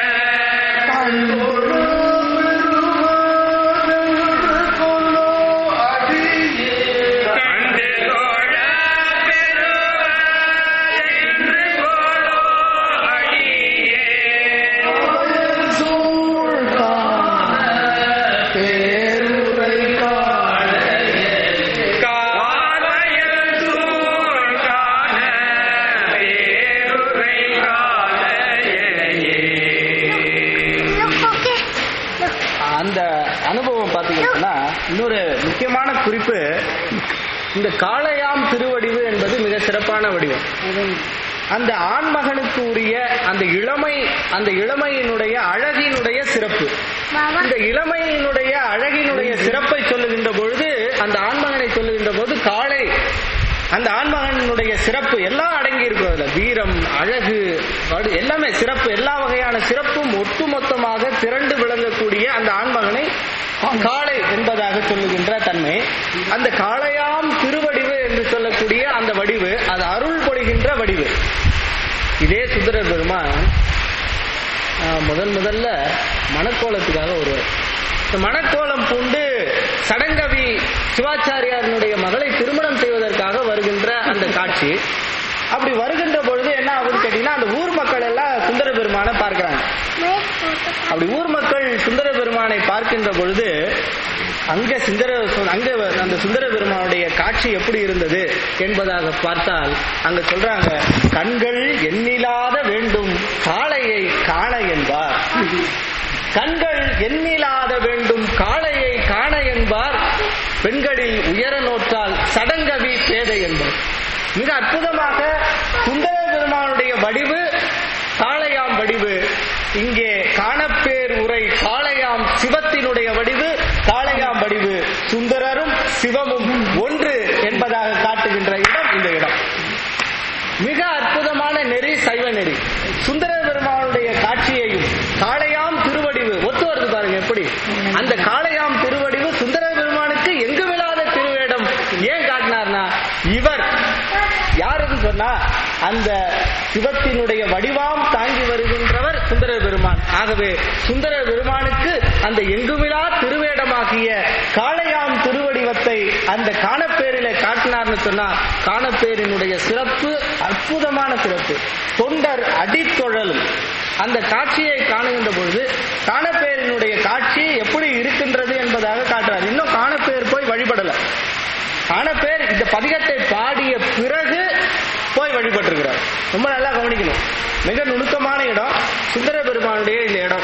கண்டு கோழ பெருவென்று கோலோ அடியே காலையில் சூழ் காண பேருரை காலையே ஓகே அந்த அனுபவம் பார்த்தீங்கன்னா இன்னொரு முக்கியமான குறிப்பு இந்த காளையாம் திருவடிவு என்பது மிக சிறப்பான வடிவம் அந்த ஆண்மகனுக்கு உரிய அந்த இளமை அந்த இளமையினுடைய அழகினுடைய சிறப்பு பாபா இந்த இளமையினுடைய அழகினுடைய சிறப்பை சொல்லுகின்ற பொழுது அந்த ஆண்மகனை சொல்லுகின்ற போது காளை அந்த ஆண்மகனுடைய சிறப்பு எல்லாம் அடங்கி இருக்கும் அதுல வீரம் அழகு வடு- எல்லாமே சிறப்பு எல்லா வகையான சிறப்பும் ஒட்டுமொத்தமாக திரண்டு விளங்கக்கூடிய அந்த ஆண்மகனை காளை என்பதாக சொல்லுகின்ற தன்மை அந்த காளையாம் திருவடிவு என்று சொல்லக்கூடிய அந்த வடிவு அது அருள் பொழிகின்ற வடிவு இதே சுந்தர பெருமான் ஆஹ், முதல் முதல்ல மணக்கோலத்துக்காக வருவார் இந்த மணக்கோலம் பூண்டு சடங்கவி சிவாச்சாரியாரனுடைய மகளை திருமணம் செய்வதற்காக வருகின்ற அந்த காட்சி அப்படி வருகின்ற பொழுது என்ன ஆகுதுன்னு கேட்டீங்கன்னா அந்த ஊர் மக்கள் எல்லாம் சுந்தர பெருமானை பார்க்கிறாங்க மேக் போட்டு அப்படி ஊர் மக்கள் சுந்தர பெருமானை பார்க்கின்ற பொழுது அங்க சுந்தர அங்க அந்த சுந்தர பெருமானுடைய காட்சி எப்படி இருந்தது என்பதாக பார்த்தால் அங்க சொல்றாங்க கண்கள் எண்ணிலாத வேண்டும் காளையை காண என்பார் கண்கள் எண்ணிலாத வேண்டும் காளையை காண என்பார் பெண்களில் உயர நோற்றால் சடங்கவி பேதை என்பார் மிக அற்புதமாக சுந்தர பெருமானுடைய வடிவு காளையாம் வடிவு இங்கே காணப்பேர் உரை காளையாம் சிவத்தினுடைய வடிவு காளையாம் வடிவு சுந்தரரும் சிவமும் ஒன்று என்பதாக காட்டுகின்ற இடம் இந்த இடம் மிக அற்புதமான நெறி சைவ நெறி சுந்தர பெருமானுடைய காட்சியையும் காளையாம் திருவடிவு ஒத்து வருது பாருங்க எப்படி அந்த காளையாம் திருவடிவு சுந்தர பெருமானுக்கு எங்கு விழாத திருவேடம் ஏன் காட்டினார்னா இவர் யாருன்னு சொன்னா அந்த சிவத்தினுடைய வடிவாம் தாங்கி வருகின்றவர் சுந்தர பெருமான் ஆகவே சுந்தர பெருமானுக்கு அந்த எங்குமிலா திருவேடமாகிய காளையாம் திருவடிவத்தை அந்த காணப்பேரில காட்டினார்னு சொன்னா காணப்பேரினுடைய சிறப்பு அற்புதமான சிறப்பு தொண்டர் அடித்தொழலும் அந்த காட்சியை காணுகின்ற பொழுது காணப்பேரினுடைய காட்சி எப்படி இருக்கின்றது என்பதாக காட்டுறார் இன்னும் காணப்பேர் போய் வழிபடல காணப்பேர் இந்த பதிகத்தை பாடிய பிறகு போய் வழிபட்டிருக்கிறார் ரொம்ப நல்லா கவனிக்கணும் மிக நுணுக்கமான இடம் சுந்தர பெருமானுடைய இந்த இடம்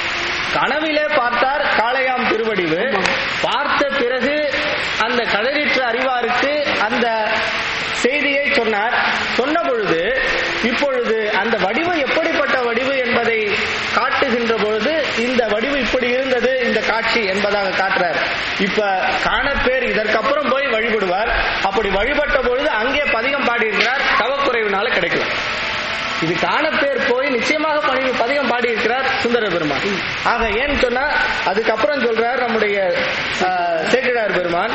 கனவிலே பார்த்தார் காளையாம் திருவடிவு பார்த்த பிறகு அந்த கடலிற்று அறிவாருக்கு அந்த செய்தியை சொன்னார் சொன்ன பொழுது இப்பொழுது அந்த வடிவு எப்படிப்பட்ட வடிவு என்பதை காட்டுகின்ற பொழுது இந்த வடிவு இப்படி இருந்தது இந்த காட்சி என்பதாக காட்டுறார் இப்ப காணப்பேர் இதற்கப்புறம் போய் வழிபடுவார் அப்படி வழிபட்ட பொழுது அங்கே பதிகம் பாடியிருக்கிறார் தவக்குறைவினால கிடைக்கல இது காணப்பேர் போய் நிச்சயமாக பணி பதிகம் பாடி இருக்கிறார் சுந்தர பெருமான் ஆக ஏன்னு சொன்னா அதுக்கப்புறம் சொல்றார் நம்முடைய ஆஹ், சேக்கிழார் பெருமான்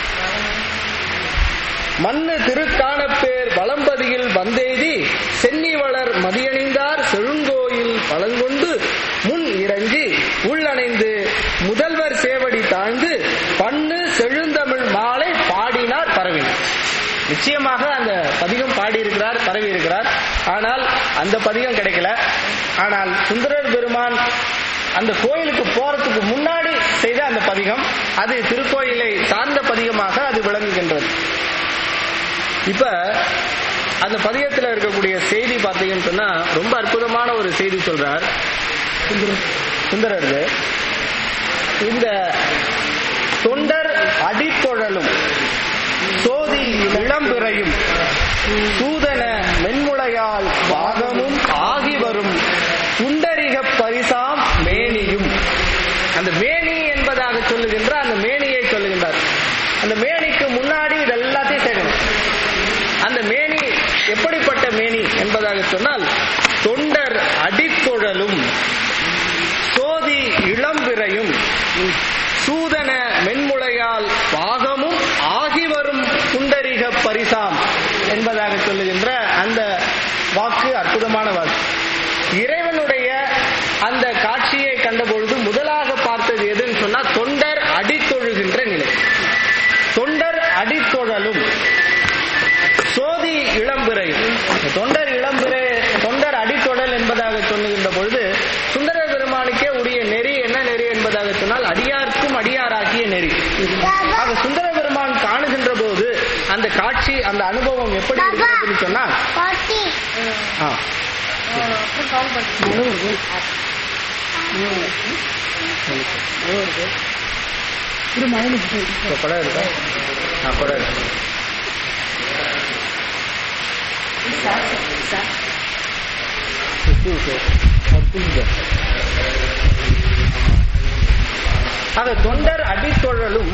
மண்ணு திருக்காணப்பேர் வளம்பதியில் வந்தெய்தி சென்னி வளர் மதியணிந்தார் செழுங்கோயில் பழங்கொண்டு முன் இறங்கி உள்ளணைந்து முதல்வர் சேவடி தாழ்ந்து பண்ணு செழுந்தமிழ் மாலை பாடினார் பரவினார் நிச்சயமாக அந்த பதிகம் பாடியிருக்கிறார் பரவி இருக்கிறார் ஆனால் அந்த பதிகம் கிடைக்கல ஆனால் சுந்தரர் பெருமான் அந்த கோயிலுக்கு போறதுக்கு முன்னாடி செய்த அந்த பதிகம் அது திருக்கோயிலை சார்ந்த பதிகமாக அது விளங்குகின்றது இப்ப அந்த பதிகத்துல இருக்கக்கூடிய செய்தி பார்த்தீங்கன்னு சொன்னா ரொம்ப அற்புதமான ஒரு செய்தி சொல்றார் சுந்தரர் இந்த தொண்டர் அடித்தொழலும் சோதி இளம்பிறையும் சூதன மென்முளையால் பாகமும் ஆகி வரும் புண்டரிக பரிசாம் மேனியும் அந்த மேனி என்பதாக சொல்லுகின்ற அந்த மேனியை சொல்லுகின்றார் அந்த மேனிக்கு முன்னாடி இது எல்லாத்தையும் சேர்க்கணும் அந்த மேனி எப்படிப்பட்ட மேனி என்பதாக சொன்னால் தொண்டர் அடித்தொழலும் சோதி இளம்பிறையும் சூதன மென்முளையால் பாகமும் ஆகி வரும் சுந்தரிக பரிசாம் என்பதாக சொல்லுகின்ற அந்த வாக்கு அற்புதமான வாக்கு இறைவனுடைய அந்த காட்சியை கண்டபொழுது முதலாக பார்த்தது எதுன்னு சொன்னா தொண்டர் அடித்தொழுகின்ற நிலை தொண்டர் அடித்தொழலும் சோதி இளம்பிறை தொண்டர் இளம்பிறை தொண்டர் அடித்தொடல் என்பதாக சொல்லுகின்ற பொழுது சுந்தர பெருமானுக்கே உரிய நெறி என்ன நெறி என்பதாக சொன்னால் அடியார்க்கும் அடியாராகிய நெறி ஆக சுந்தர பெருமான் காணுகின்ற போது அந்த காட்சி அந்த அனுபவம் எப்படி இருக்கிறதுன்னு சொன்னா பாட்டி ஆ, இப்ப படம் இருக்கா ஆ, படம் இருக்கு ஆக தொண்டர் அடித்தொழலும்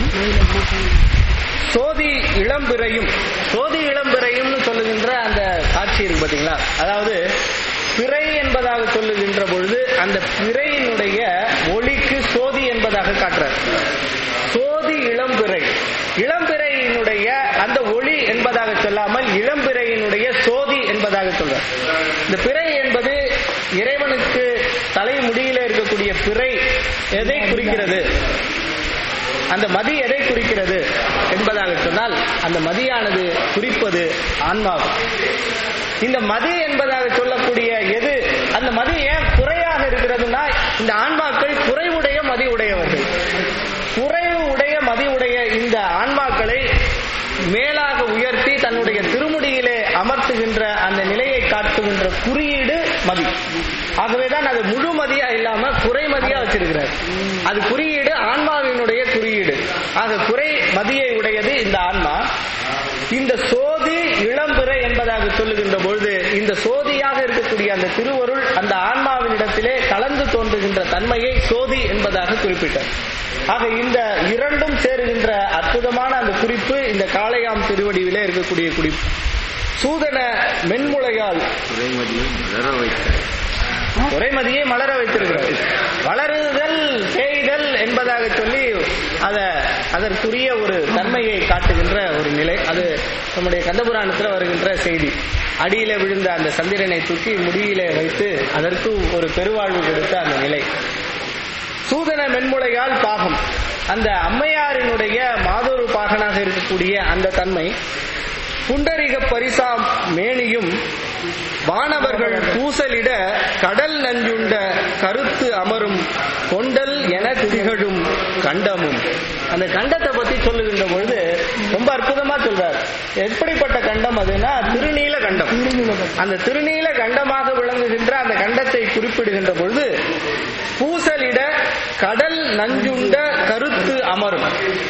சோதி இளம்பிறையும் சோதி இளம்பிறையும்னு சொல்லுகின்ற அந்த காட்சி இருக்கு பாத்தீங்களா அதாவது பிறை என்பதாக சொல்லுகின்ற பொழுது அந்த பிறையினுடைய ஒளிக்கு சோதி என்பதாக காட்டுறார் சோதி இளம்பிறை இளம்பிறையினுடைய அந்த ஒளி என்பதாக சொல்லாமல் இளம்பிறையினுடைய சோதி என்பதாக சொல்றார் இந்த பிறை என்பது இறைவனுக்கு தலை முடியில இருக்கக்கூடிய பிறை எதை குறிக்கிறது அந்த மதி எதை குறிக்கிறது என்பதாக சொன்னால் அந்த மதியானது குறிப்பது ஆன்மாவை இந்த மதி என்பதாக சொல்லக்கூடிய எது அந்த மதி ஏன் குறையாக இருக்கிறதுனா இந்த ஆன்மாக்கள் குறைவுடைய மதி உடையவர்கள் குறைவு உடைய மதி உடைய இந்த ஆன்மாக்களை மேலாக உயர்த்தி தன்னுடைய திருமுடியிலே அமர்த்துகின்ற அந்த நிலையை காட்டுகின்ற குறியீடு மதி ஆகவேதான் அது முழு மதியா இல்லாம குறைமதியா வச்சிருக்கிறார் அது குறியீடு ஆன்மாவினுடைய குறியீடு ஆக குறை மதியை உடையது இந்த ஆன்மா இந்த சோதி இளம்பிறை என்பதாக சொல்லுகின்ற பொழுது இந்த சோதியாக இருக்கக்கூடிய அந்த திருவருள் அந்த ஆன்மாவினிடத்திலே கலந்து தோன்றுகின்ற தன்மையை சோதி என்பதாக குறிப்பிட்டார் ஆக இந்த இரண்டும் சேருகின்ற அற்புதமான அந்த குறிப்பு இந்த காளையாம் திருவடியிலே இருக்கக்கூடிய குறிப்பு சூதன மென்முளையால் துறைமதியை வளர வைத்தார் உரைமதியை மலர வைத்திருக்கிறார் வளருதல் செய்தல் என்பதாக சொல்லி அத அதற்குரிய ஒரு தன்மையை காட்டுகின்ற ஒரு நிலை அது நம்முடைய கந்தபுராணத்தில் வருகின்ற செய்தி அடியில விழுந்த அந்த சந்திரனை தூக்கி முடியிலே வைத்து அதற்கு ஒரு பெருவாழ்வு கொடுத்த அந்த நிலை சூதன மென்முளையால் பாகம் அந்த அம்மையாரினுடைய மாதொரு பாகனாக இருக்கக்கூடிய அந்த தன்மை புண்டரிக பரிசா மேனியும் வானவர்கள் பூசலிட கடல் நஞ்சுண்ட கருத்து அமரும் கொண்டல் என திகழும் கண்டமும் அந்த கண்டத்தை பத்தி சொல்லுகின்ற பொழுது ரொம்ப அற்புதமா சொல்றார் எப்படிப்பட்ட கண்டம் அதுனா திருநீல கண்டம் அந்த திருநீல கண்டமாக விளங்குகின்ற அந்த கண்டத்தை குறிப்பிடுகின்ற பொழுது பூசலிட கடல் நஞ்சுண்ட கருத்து அமரும்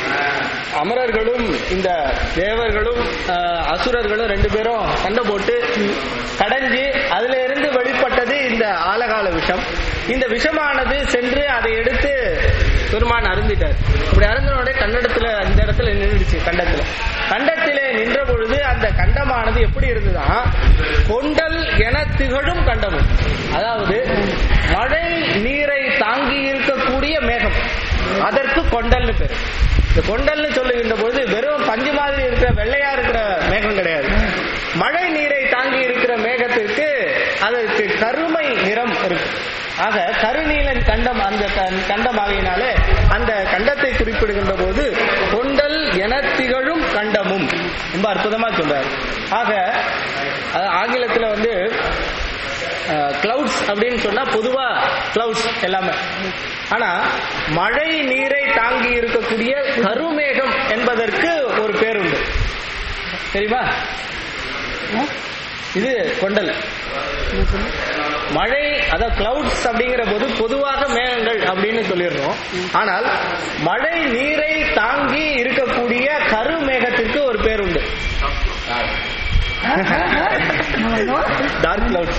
அமரர்களும் இந்த தேவர்களும் ஆஹ், அசுரர்களும் ரெண்டு பேரும் சண்டை போட்டு கடைஞ்சு அதுல இருந்து வெளிப்பட்டது இந்த ஆலகால விஷம் இந்த விஷமானது சென்று அதை எடுத்து பெருமான் அருந்திட்டார் இப்படி அருந்தினோட கன்னடத்துல இந்த இடத்துல நின்றுடுச்சு கண்டத்துல கண்டத்திலே நின்ற பொழுது அந்த கண்டமானது எப்படி இருந்ததா கொண்டல் என திகழும் கண்டமும் அதாவது மழை நீரை தாங்கி இருக்கக்கூடிய மேகம் அதற்கு கொண்டல்னு பேரு இந்த கொண்டல்னு சொல்லுகின்ற பொழுது வெறும் பஞ்சு மாதிரி இருக்கிற வெள்ளையா இருக்கிற மேகம் கிடையாது மழை நீரை தாங்கி இருக்கிற மேகத்திற்கு அதற்கு கருமை நிறம் இருக்கு ஆக கருநீலன் கண்டம் அந்த க- கண்டம் ஆகையினாலே அந்த கண்டத்தை குறிப்பிடுகின்ற போது கொண்டல் என திகழும் கண்டமும் ரொம்ப அற்புதமா சொல்றாரு ஆக அது ஆங்கிலத்துல வந்து கிளவுட்ஸ் அப்படின்னு சொன்னா பொதுவா கிளவுட்ஸ் எல்லாமே ஆனா மழை நீரை தாங்கி இருக்கக்கூடிய கருமேகம் என்பதற்கு ஒரு பேர் உண்டு தெரியுமா இது கொண்டல் மழை அதாவது கிளவுட்ஸ் அப்படிங்கிற போது பொதுவாக மேகங்கள் அப்படின்னு சொல்லிடுறோம் ஆனால் மழை நீரை தாங்கி இருக்கக்கூடிய கருமேகத்திற்கு ஒரு பேர் உண்டு டார்க் கிளவுட்ஸ்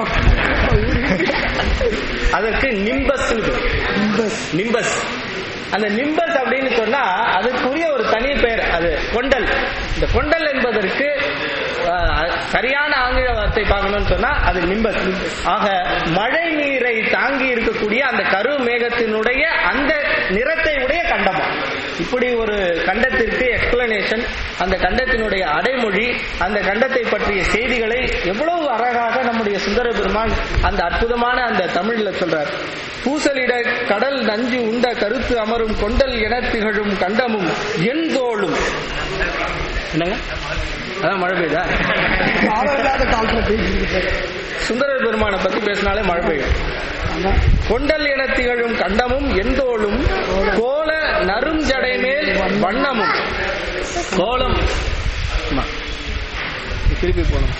அதற்கு நிம்பஸ் நிம்பஸ் அந்த நிம்பஸ் அப்படின்னு சொன்னா அதுக்குரிய ஒரு தனி பெயர் அது கொண்டல் இந்த கொண்டல் என்பதற்கு அஹ், சரியான ஆங்கில வார்த்தை பார்க்கணும்னு சொன்னா அது நிம்பஸ் ஆக மழை நீரை தாங்கி இருக்கக்கூடிய அந்த கரு மேகத்தினுடைய அந்த நிறத்தை உடைய கண்டமா இப்படி ஒரு கண்டத்திற்கு எக்ஸ்பிளனேஷன் அந்த கண்டத்தினுடைய அடைமொழி அந்த கண்டத்தை பற்றிய செய்திகளை எவ்வளவு அழகாக நம்முடைய சுந்தர பெருமான் அந்த அற்புதமான அந்த தமிழ்ல சொல்றார் பூசலிட கடல் நஞ்சு உண்ட கருத்து அமரும் கொண்டல் என திகழும் கண்டமும் என் தோளும் என்னங்க அதான் மழை பெய்யுதா இல்லாத காலத்துல பேசிக்கிட்டு சுந்தரர் பெருமானை பத்தி பேசினாலே மழை பெய்யும் கொண்டல் என திகழும் கண்டமும் எந்தோளும் கோல நறுஞ்சடை மேல் வண்ணமும் கோலம் அம்மா, திருப்பி போகணும்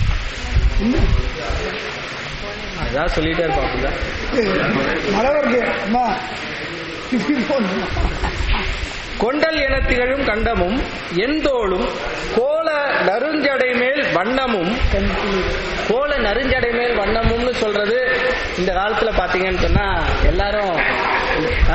அதான் சொல்லிட்டே இருப்பாப்புல மழை வருது அம்மா இப்படி போகணும் கொண்டல் என திகழும் கண்டமும் எந்தோளும் கோல நறுஞ்சடை மேல் வண்ணமும் கோல நறுஞ்சடை மேல் வண்ணமும்னு சொல்றது இந்த காலத்துல பாத்தீங்கன்னு சொன்னா எல்லாரும் ஆ?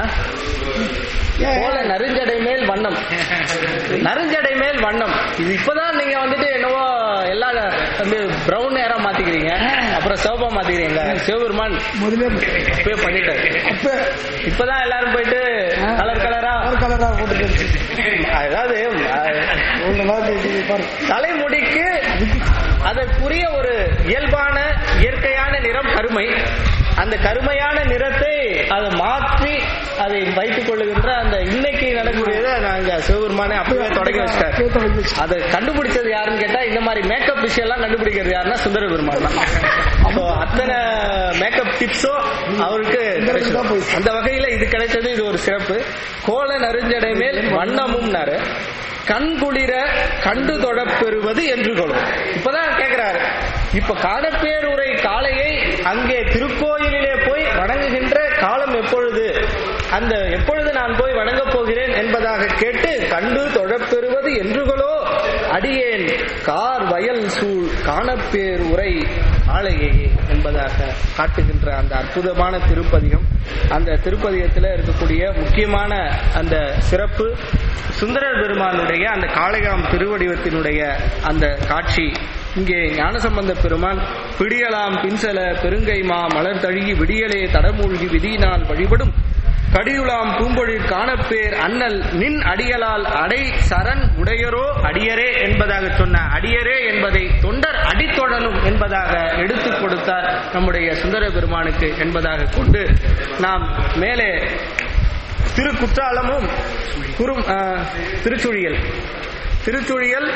கோல நறுஞ்சடை மேல் வண்ணம் நறுஞ்சடை மேல் வண்ணம் இது இப்பதான் நீங்க வந்துட்டு என்னவோ எல்லா வந்து பிரவுன் நேரா மாத்திக்கிறீங்க அப்புறம் சிவப்பா மாத்திக்கிறீங்க சிவபெருமான் முதல்ல அப்பவே பண்ணிட்டாரு அப்ப இப்பதான் எல்லாரும் போயிட்டு கலர் கலரா கலர் கலரா போட்டு அதாவது அஹ், ஒன்று மாதிரி பாரு தலைமுடிக்கு அதற்குரிய ஒரு இயல்பான இயற்கையான நிறம் கருமை அந்த கருமையான நிறத்தை அதை மாற்றி அதை வைத்துக் கொள்ளுகின்ற அந்த இன்னைக்கு நடக்கூடியதை நாங்க சிவபெருமானே அப்பவே தொடங்கி வச்சிட்டாரு அதை கண்டுபிடிச்சது யாருன்னு கேட்டா இந்த மாதிரி மேக்கப் விஷயம் எல்லாம் கண்டுபிடிக்கிறது யாருன்னா சுந்தர பெருமான் தான் அப்போ அத்தனை மேக்கப் டிப்ஸும் அவருக்கு special. அந்த வகையில இது கிடைச்சது இது ஒரு சிறப்பு கோல நறுஞ்சடை மேல் வண்ணமும்னாரு கண் குளிர கண்டு தொழப் பெறுவது என்று கொள்ளும் இப்பதான் கேக்குறாரு இப்ப காணப்பேருரை காளையை அங்கே திருக்கோயிலிலே போய் வணங்குகின்ற காலம் எப்பொழுது அந்த எப்பொழுது நான் போய் வணங்கப் போகிறேன் என்பதாக கேட்டு கண்டு தொழப் பெறுவது என்றுகளோ அடியேன் கார் வயல் சூழ் காணப்பேர் உரை ஆளையே என்பதாக காட்டுகின்ற அந்த அற்புதமான திருப்பதிகம் அந்த திருப்பதிகத்தில் இருக்கக்கூடிய முக்கியமான அந்த சிறப்பு சுந்தரர் பெருமானுடைய அந்த காளையாம் திருவடிவத்தினுடைய அந்த காட்சி இங்கே ஞானசம்பந்த பெருமான் பிடியலாம் பின்சல பெருங்கைமா மலர் தழுகி விடியலே தடமூழ்கி விதியினால் வழிபடும் கடியுலாம் பூம்பொழில் காணப்பேர் அண்ணல் நின் அடியலால் அடை சரண் உடையரோ அடியரே என்பதாக சொன்ன அடியரே என்பதை தொண்டர் அடித்தொழலும் என்பதாக எடுத்துக் கொடுத்தார் நம்முடைய சுந்தர பெருமானுக்கு என்பதாக கொண்டு நாம் மேலே திருக்குற்றாலமும் குறும் ஆ, திருச்சுழியல் திருச்சுழியல்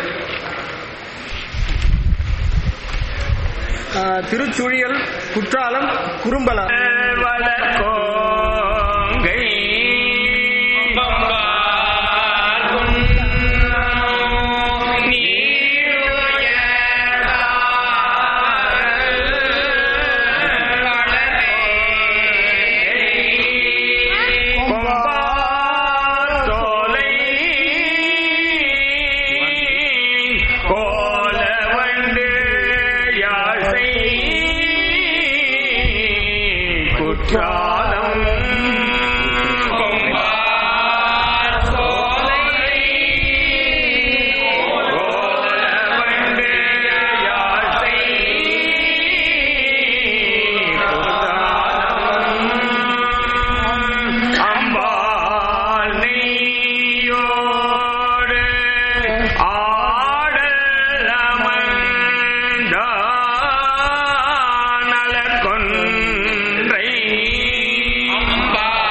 ஆ, திருச்சுழியல் குற்றாலம் குறும்பலம் வளர்கோங்கை பம்பார்கும் நீருயர்ந்தாரல் வளர்கோங்கை கொம்பார் தோலை கோலவண்டு யாசை குற்றாலம் கொம்பார் தோலை கோலவண்டு யாசை குற்றாலம் அம்பாள் நெய்யோடு ஆடல் அமர்ந்தான் நலக்கொன்றை அம்பாள்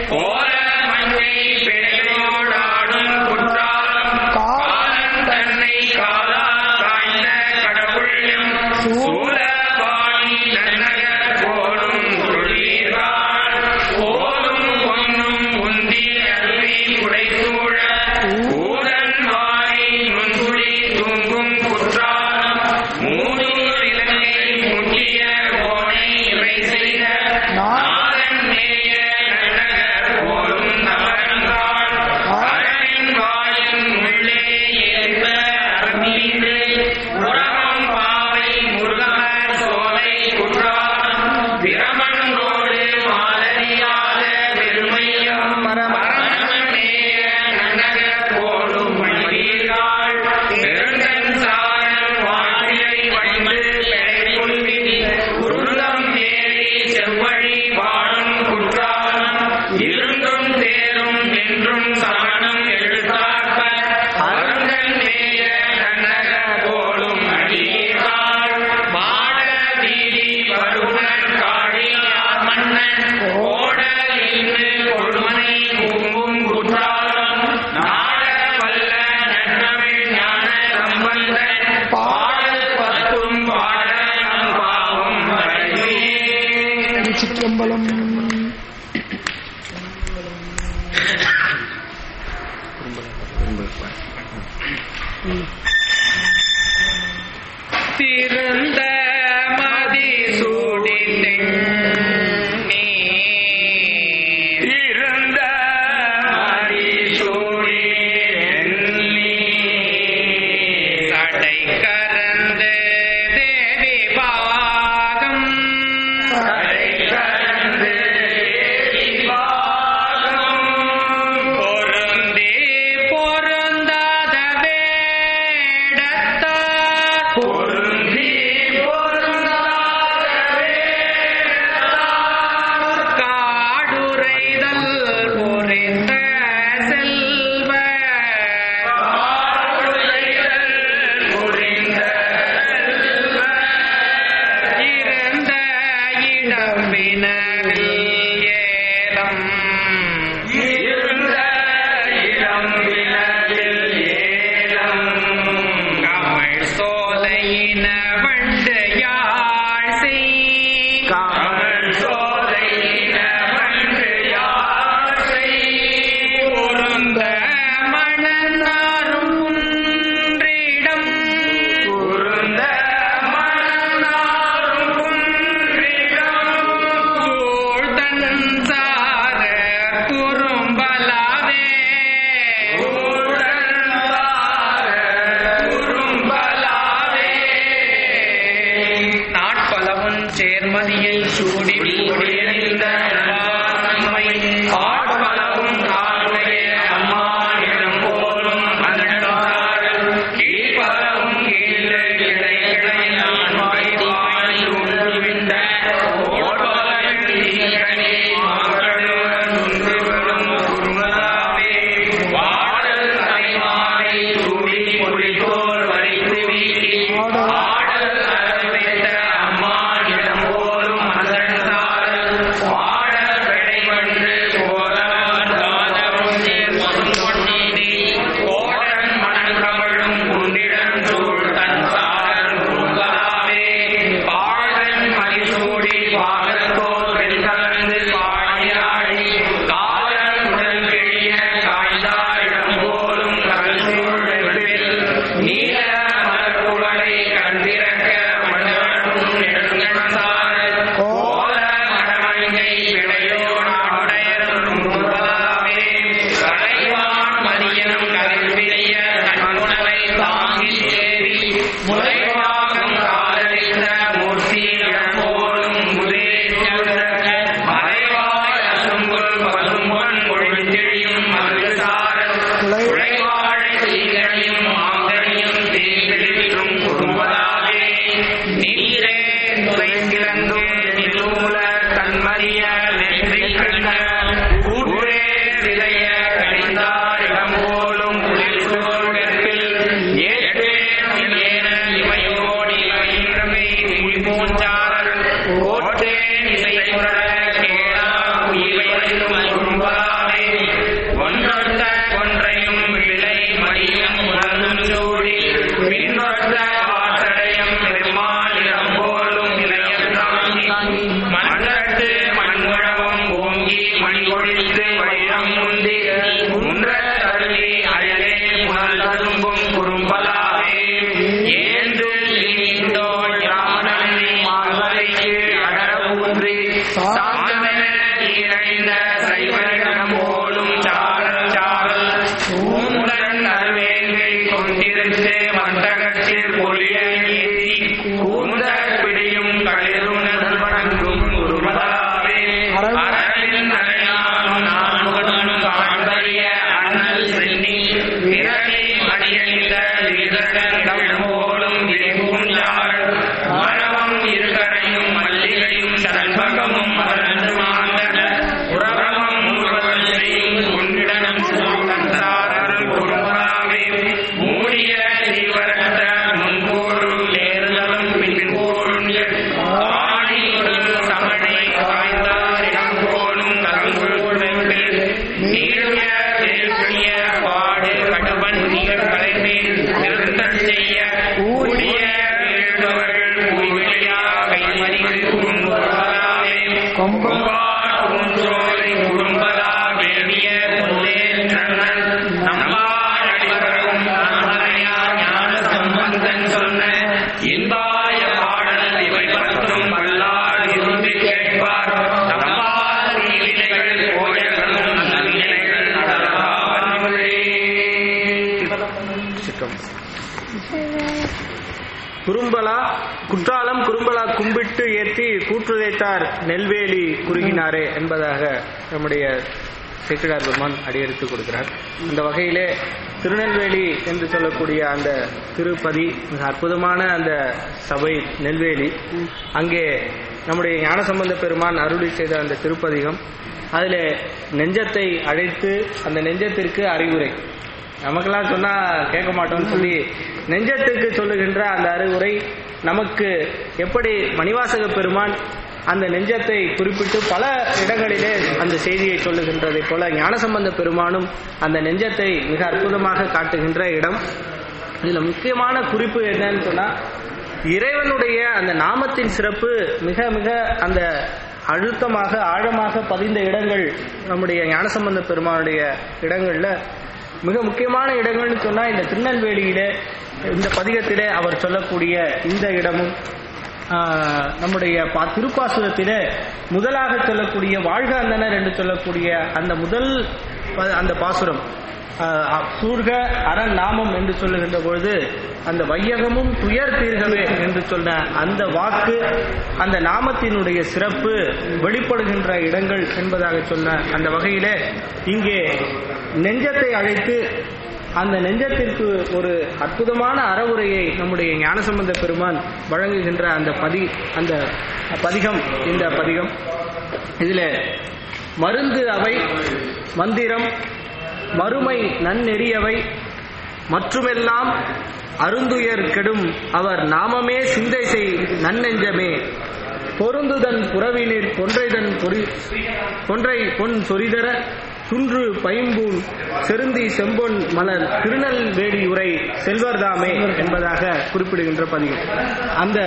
கோல மங்கை பிணையோடாடும் குற்றாலம் காலன் தன்னை காலா காய்ந்த கடவுள்யம் சூலபாணி நன்னகர் போலும் குருளீர்கள் போலும் பொன்னும் உந்தி அருவி உடைசூழ ஊரன் வாரி நுண்குழி தூங்கும் குற்றாலம் மூதூர் இலங்கை முக்கிய கோனை இவை செய்த நாதன் மேய நன்னகர் போலும் நவரங்காள் அரணின் வாயின் உள்ளே ஏற்ப அருந்தீண்டு உறவம் பாவை முருகமர் சோலை குற்றாலம் பிரமன்றோடு மாலரியாத பெருமையும் மரமேய நன்னகர் போலும் மணிவீர்கள் பெருங்கன் சாரல் வாழ்விலை வழிந்து பெயர்கொள்வி உருளம் ஏறி செவ்வழி வாழும் குற்றாலம் இருந்தும் தேரும் என்றும் சமணம் எழுத்தாற்ப அருங்கன் மேய நன்னகர் போலும் அடியாள் மாட வீதி வருணன் காழியார் மன்னன் ஓடல் இன்று கொடுமனை பூங்கும் குற்றாலம் நாட வல்ல நன்னமிழ் ஞான சம்பந்தன் பாடல் பத்தும் பாட நம் பாவம் வரையே சிற்றம்பலம் திருந்த மதி சூடி திருந்த மதி சூடி சடை கரந்து தேவி பாகம் சடை கரந்து தேவி பாகம் பொருந்தி பொருந்தாத வேடத்தார் பொருந்தி பொருந்தாத வேடத்தார் காடுரைதல் பொறிந்த செல்வ காடுரைதல் பொறிந்த செல்வ இருந்த இடம் வினவில் ஏலம் இருந்த இடம் வினவில் ஏலம் கமழ் சோலையின வண்டு யாழ் செய் கமழ் சோலையின வண்டு யாழ் செய் பொருந்த மணந்தாரும் குன்றிடம் பொருந்த மணந்தாரும் குன்றிடம் சூழ்தன் சார நீருய தேசுனிய பாடு கடுவன் நீர் கலைமேல் நிறுத்தம் செய்ய ஊடிய வீழ்ந்தவர்கள் உய்விழையா கைமறிகள் குறும்புறாமே கொம்பார் குன்றோரை குறும்பலா வேணிய கொல்லேன் கண்ணன் நம்பார் அடிவரும் நம்மனையா ஞான சம்பந்தன் சொன்ன இன்பாய பாடல் இவை பற்றும் வல்லார் இருந்து கேட்பார் நம்பார் நீலினைகள் கோயர்களும் நல்வினைகள் நடவாவன்களே குறும்பலா குற்றாலம் குறும்பலா கும்பிட்டு ஏற்றி கூற்றுதைத்தார் நெல்வேலி குறுகினாரே என்பதாக நம்முடைய சேக்கிழார் பெருமான் அடியெடுத்து கொடுக்கிறார் இந்த வகையிலே திருநெல்வேலி என்று சொல்லக்கூடிய அந்த திருப்பதி மிக அற்புதமான அந்த சபை நெல்வேலி அங்கே நம்முடைய ஞானசம்பந்த பெருமான் அருளி செய்த அந்த திருப்பதிகம் அதில் நெஞ்சத்தை அழைத்து அந்த நெஞ்சத்திற்கு அறிவுரை நமக்கெல்லாம் சொன்னா கேட்க மாட்டோம்னு சொல்லி நெஞ்சத்துக்கு சொல்லுகின்ற அந்த அறிவுரை நமக்கு எப்படி மணிவாசக பெருமான் அந்த நெஞ்சத்தை குறிப்பிட்டு பல இடங்களிலே அந்த செய்தியை சொல்லுகின்றதை போல ஞானசம்பந்த பெருமானும் அந்த நெஞ்சத்தை மிக அற்புதமாக காட்டுகின்ற இடம் இதுல முக்கியமான குறிப்பு என்னன்னு சொன்னா இறைவனுடைய அந்த நாமத்தின் சிறப்பு மிக மிக அந்த அழுத்தமாக ஆழமாக பதிந்த இடங்கள் நம்முடைய ஞானசம்பந்த பெருமானுடைய இடங்கள்ல மிக முக்கியமான இடங்கள்னு சொன்னா இந்த திருநெல்வேலியிலே இந்த பதிகத்திலே அவர் சொல்லக்கூடிய இந்த இடமும் ஆஹ், நம்முடைய பா திருப்பாசுரத்திலே முதலாக சொல்லக்கூடிய வாழ்க அந்தனர் என்று சொல்லக்கூடிய அந்த முதல் ப- அந்த பாசுரம் ஆஹ், சூர்க அரண் நாமம் என்று சொல்லுகின்ற பொழுது அந்த வையகமும் துயர் தீர்கவே என்று சொன்ன அந்த வாக்கு அந்த நாமத்தினுடைய சிறப்பு வெளிப்படுகின்ற இடங்கள் என்பதாக சொன்ன அந்த வகையிலே இங்கே நெஞ்சத்தை அழைத்து அந்த நெஞ்சத்திற்கு ஒரு அற்புதமான அறவுரையை நம்முடைய ஞானசம்பந்த பெருமான் வழங்குகின்ற அந்த பதி அந்த பதிகம் இந்த பதிகம் இதில் மருந்து அவை மந்திரம் மறுமை நன்னெறியவை மற்றுமெல்லாம் அருந்துயர் கெடும் அவர் நாமமே சிந்தை செய் நன்னெஞ்சமே பொருந்துதன் புறவினில் கொன்றைதன் பொறி கொன்றை பொன் சொரிதர துன்று பைம்பூன் செருந்தி செம்பொன் மலர் திருநெல்வேலி உரை செல்வர்தாமே என்பதாக குறிப்பிடுகின்ற பதிவு அந்த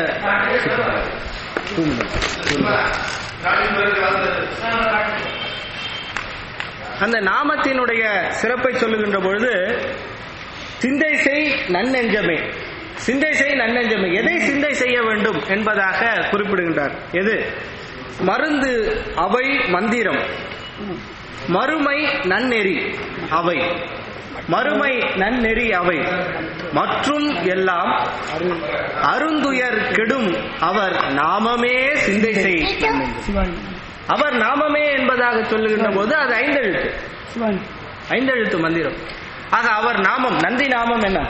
அந்த நாமத்தினுடைய சிறப்பை சொல்லுகின்ற பொழுது சிந்தை செய் நன்னெஞ்சமே சிந்தை செய் நன்னெஞ்சமே எதை சிந்தை செய்ய வேண்டும் என்பதாக குறிப்பிடுகின்றார் எது மருந்து அவை மந்திரம் மறுமை நன்னெறி அவை மறுமை நன்னெறி அவை மற்றும் எல்லாம் அருந்துயர் கெடும் அவர் நாமமே சிந்தை செய் அவர் நாமமே என்பதாக சொல்லுகின்ற போது அது ஐந்தெழுத்து ஐந்தெழுத்து மந்திரம் ஆக அவர் நாமம் நந்தி நாமம் என்ன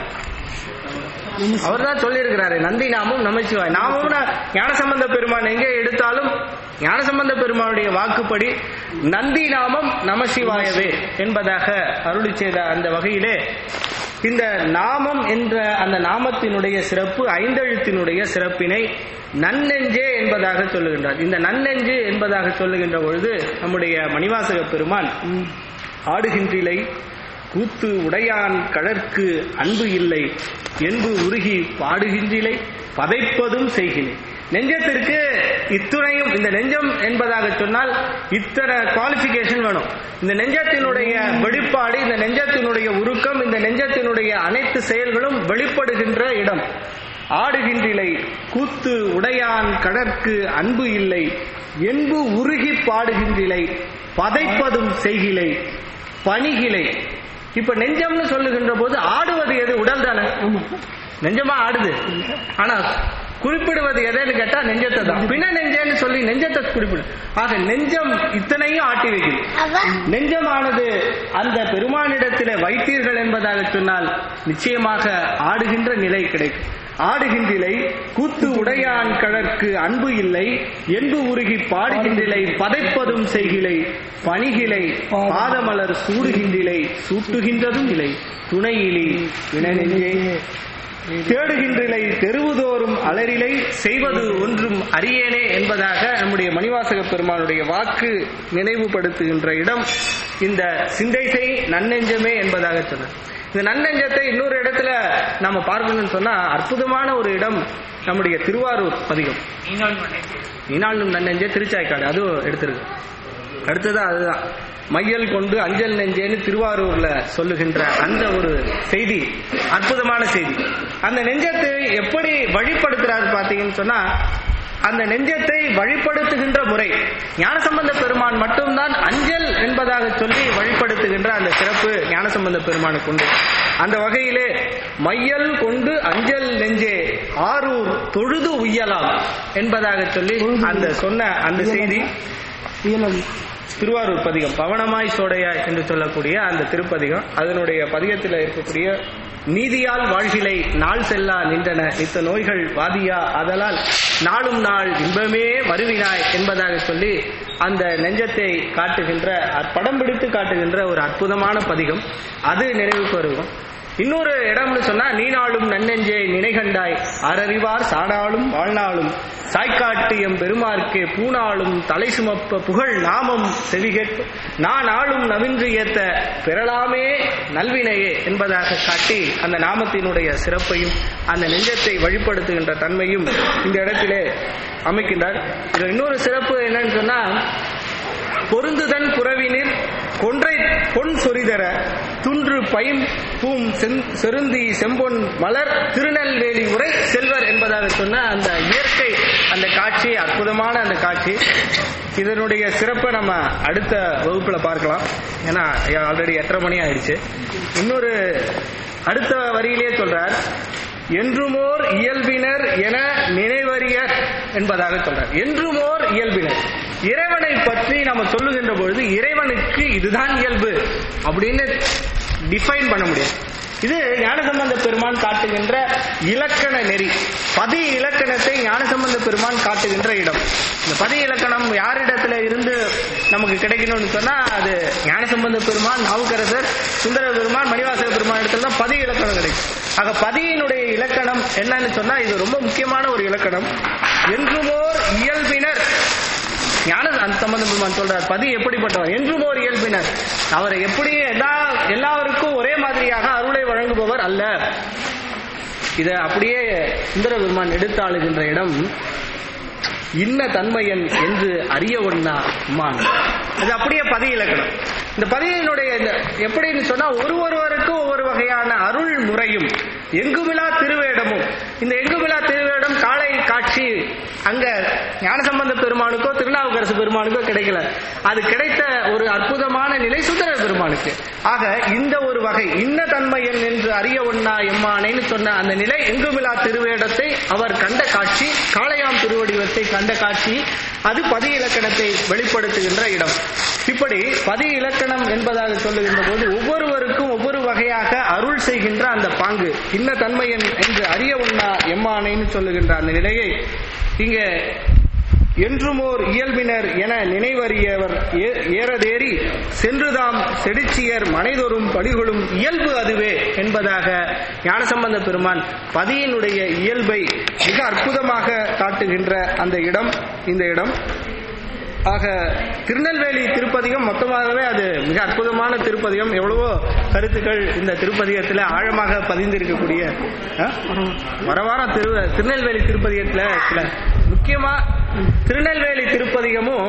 அவர் தான் சொல்லியிருக்கிறாரு நந்தி நாமம் நமச்சிவாய் நாமம்னா ஞானசம்பந்த பெருமான் எங்கே எடுத்தாலும் ஞானசம்பந்த பெருமானுடைய வாக்குப்படி நந்தி நாமம் நமசிவாயவே என்பதாக அருளி செய்த அந்த வகையிலே இந்த நாமம் என்ற அந்த நாமத்தினுடைய சிறப்பு ஐந்தெழுத்தினுடைய சிறப்பினை நன்னெஞ்சே என்பதாக சொல்லுகின்றார் இந்த நன்னெஞ்சு என்பதாக சொல்லுகின்ற பொழுது நம்முடைய மணிவாசக பெருமான் ஆடுகின்றிலை கூத்து உடையான் கழற்கு அன்பு இல்லை என்பு உருகி பாடுகின்றிலை பதைப்பதும் செய்கினேன் நெஞ்சத்திற்கு இத்துணையும் இந்த நெஞ்சம் என்பதாக சொன்னால் இத்தனை குவாலிபிகேஷன் வேணும் இந்த நெஞ்சத்தினுடைய வெளிப்பாடு இந்த நெஞ்சத்தினுடைய உருக்கம் இந்த நெஞ்சத்தினுடைய அனைத்து செயல்களும் வெளிப்படுகின்ற இடம் ஆடுகின்றிலை கூத்து உடையான் கடற்கு அன்பு இல்லை என்பு உருகி பாடுகின்றிலை பதைப்பதும் செய்கிலை பணிகிலை இப்ப நெஞ்சம்னு சொல்லுகின்ற போது ஆடுவது எது உடல் தானே நெஞ்சமா ஆடுது ஆனா குறிப்பிடுவது எதைன்னு கேட்டா நெஞ்சத்தை தான் பின்ன நெஞ்சன்னு சொல்லி நெஞ்சத்தை குறிப்பிடு ஆக நெஞ்சம் இத்தனையும் ஆட்டி வைக்குது நெஞ்சமானது அந்த பெருமானிடத்திலே வைத்தீர்கள் என்பதாக சொன்னால் நிச்சயமாக ஆடுகின்ற நிலை கிடைக்கும் ஆடுகின்றிலை கூத்து உடையான் கழற்கு அன்பு இல்லை என்பு உருகி பாடுகின்றிலை பதைப்பதும் செய்கிலை பணிகிலை பாதமலர் சூடுகின்றிலை சூட்டுகின்றதும் இல்லை துணையிலி வினநெஞ்சே தேடுகின்றிலை தெருவுதோறும் அலரிலை செய்வது ஒன்றும் அறியேனே என்பதாக நம்முடைய மணிவாசக பெருமானுடைய வாக்கு நினைவுபடுத்துகின்ற இடம் இந்த சிந்தை செய் நன்னெஞ்சமே என்பதாக சொன்னார் இந்த நன்னெஞ்சத்தை இன்னொரு இடத்துல நம்ம பார்க்கணும்னு சொன்னா அற்புதமான ஒரு இடம் நம்முடைய திருவாரூர் பதிகம் இனாலும் நன்னெஞ்சே திருச்சாய்க்காடு அதுவும் எடுத்திருக்கு அடுத்ததா அதுதான் மையல் கொண்டு அஞ்சல் நெஞ்சேன்னு திருவாரூர்ல சொல்லுகின்ற அந்த ஒரு செய்தி அற்புதமான செய்தி அந்த நெஞ்சத்தை எப்படி வழிபடுத்துறாரு பாத்தீங்கன்னு சொன்னா அந்த நெஞ்சத்தை வழிபடுத்துகின்ற முறை ஞானசம்பந்த பெருமான் மட்டும்தான் அஞ்சல் என்பதாக சொல்லி வழிபடுத்துகின்ற அந்த சிறப்பு ஞானசம்பந்த பெருமானுக்கு உண்டு அந்த வகையிலே மையல் கொண்டு அஞ்சல் நெஞ்சே ஆரூர் தொழுது உய்யலாம் என்பதாக சொல்லி அந்த சொன்ன அந்த செய்தி இயலது திருவாரூர் பதிகம் பவனமாய் சோடைய என்று சொல்லக்கூடிய அந்த திருப்பதிகம் அதனுடைய பதிகத்தில் இருக்கக்கூடிய நீதியால் வாழ்கிலை நாள் செல்லா நின்றன நித்த நோய்கள் வாதியா அதலால் நாளும் நாள் இன்பமே வருவினாய் என்பதாக சொல்லி அந்த நெஞ்சத்தை காட்டுகின்ற படம் பிடித்து காட்டுகின்ற ஒரு அற்புதமான பதிகம் அது நினைவுக்கு வருவோம் இன்னொரு இடம்னு சொன்னா நீனாளும் நன்னெஞ்சே நினைகண்டாய் அறறிவார் சாடாலும் வாழ்நாளும் சாய்க்காட்டு எம் பெருமார்க்கே பூனாளும் தலை சுமப்ப புகழ் நாமம் செவிகேற்ப நான் ஆளும் நவின்று ஏத்த பெறலாமே நல்வினையே என்பதாக காட்டி அந்த நாமத்தினுடைய சிறப்பையும் அந்த நெஞ்சத்தை வழிபடுத்துகின்ற தன்மையும் இந்த இடத்திலே அமைக்கின்றார் இதுல இன்னொரு சிறப்பு என்னன்னு சொன்னா பொருந்துதன் புறவினில் கொன்றை பொன் சொரிதர துன்று பைம் பூம் செந்- செருந்தி செம்பொன் மலர் திருநெல்வேலி உரை செல்வர் என்பதாக சொன்ன அந்த இயற்கை அந்த காட்சி அற்புதமான அந்த காட்சி இதனுடைய சிறப்பை நம்ம அடுத்த வகுப்புல பார்க்கலாம் ஏன்னா ஆல்ரெடி எட்டரை மணி ஆயிடுச்சு இன்னொரு அடுத்த வரியிலே சொல்றார் என்றுமோர் இயல்பினர் என நினைவறியர் என்பதாக சொல்றார் என்றுமோர் இயல்பினர் இறைவனை பற்றி நம்ம சொல்லுகின்ற பொழுது இறைவனுக்கு இதுதான் இயல்பு அப்படின்னு டிஃபைன் பண்ண முடியாது இது ஞானசம்பந்த பெருமான் காட்டுகின்ற இலக்கண நெறி பதி இலக்கணத்தை ஞானசம்பந்த பெருமான் காட்டுகின்ற இடம் இந்த பதி இலக்கணம் யாரிடத்துல இருந்து நமக்கு கிடைக்கணும்னு சொன்னா அது ஞானசம்பந்த பெருமான் நாவுக்கரசர் சுந்தர பெருமான் மணிவாசக பெருமான் இடத்துல தான் பதி இலக்கணம் கிடைக்கும் ஆக பதியினுடைய இலக்கணம் என்னன்னு சொன்னா இது ரொம்ப முக்கியமான ஒரு இலக்கணம் என்றுமோர் இயல்பினர் ஞான அந்த சம்பந்த பெருமான் சொல்றார் பதி எப்படிப்பட்டவர் என்றும் ஒரு இயல்பினர் அவர் எப்படி எல்லா எல்லாருக்கும் ஒரே மாதிரியாக அருளை வழங்குபவர் அல்ல இத அப்படியே சுந்தர பெருமான் எடுத்தாளுகின்ற இடம் இன்ன தன்மையன் என்று அறிய ஒண்ணா அம்மான் இது அப்படியே பதி இலக்கணம் இந்த பதியினுடைய இந்த எப்படின்னு சொன்னா ஒரு ஒருவருக்கும் ஒவ்வொரு வகையான அருள் முறையும் எங்குமிலா திருவேடமும் இந்த எங்குமிலா திருவேடம் காலை காட்சி அங்க ஞானசம்பந்த பெருமானுக்கோ திருநாவுக்கரசு பெருமானுக்கோ கிடைக்கல அது கிடைத்த ஒரு அற்புதமான நிலை சுந்தர பெருமானுக்கு ஆக இந்த ஒரு வகை இன்ன தன்மையன் என்று அறிய ஒண்ணா எம்மானைன்னு சொன்ன அந்த நிலை எங்குமிலா திருவேடத்தை அவர் கண்ட காட்சி காளையாம் திருவடிவத்தை கண்ட காட்சி அது பதி இலக்கணத்தை வெளிப்படுத்துகின்ற இடம் இப்படி பதி இலக்கணம் என்பதாக சொல்லுகின்ற போது ஒவ்வொருவருக்கும் ஒவ்வொரு வகையாக அருள் செய்கின்ற அந்த பாங்கு இன்ன தன்மையன் என்று அறிய உண்ணா எம்மானைன்னு சொல்லுகின்ற அந்த நிலையை இங்க என்றுமோர் இயல்பினர் என நினைவறியவர் ஏ- ஏறதேறி சென்றுதாம் செடிச்சியர் மனைதொரும் படிகளும் இயல்பு அதுவே என்பதாக ஞானசம்பந்த பெருமான் பதியினுடைய இயல்பை மிக அற்புதமாக காட்டுகின்ற அந்த இடம் இந்த இடம் ஆக திருநெல்வேலி திருப்பதிகம் மொத்தமாகவே அது மிக அற்புதமான திருப்பதிகம் எவ்வளவோ கருத்துக்கள் இந்த திருப்பதிகத்தில் ஆழமாக பதிந்திருக்கக்கூடிய ஆ? வர வாரம் திரு திருநெல்வேலி திருப்பதிகத்தில் சில முக்கியமா திருநெல்வேலி திருப்பதிகமும்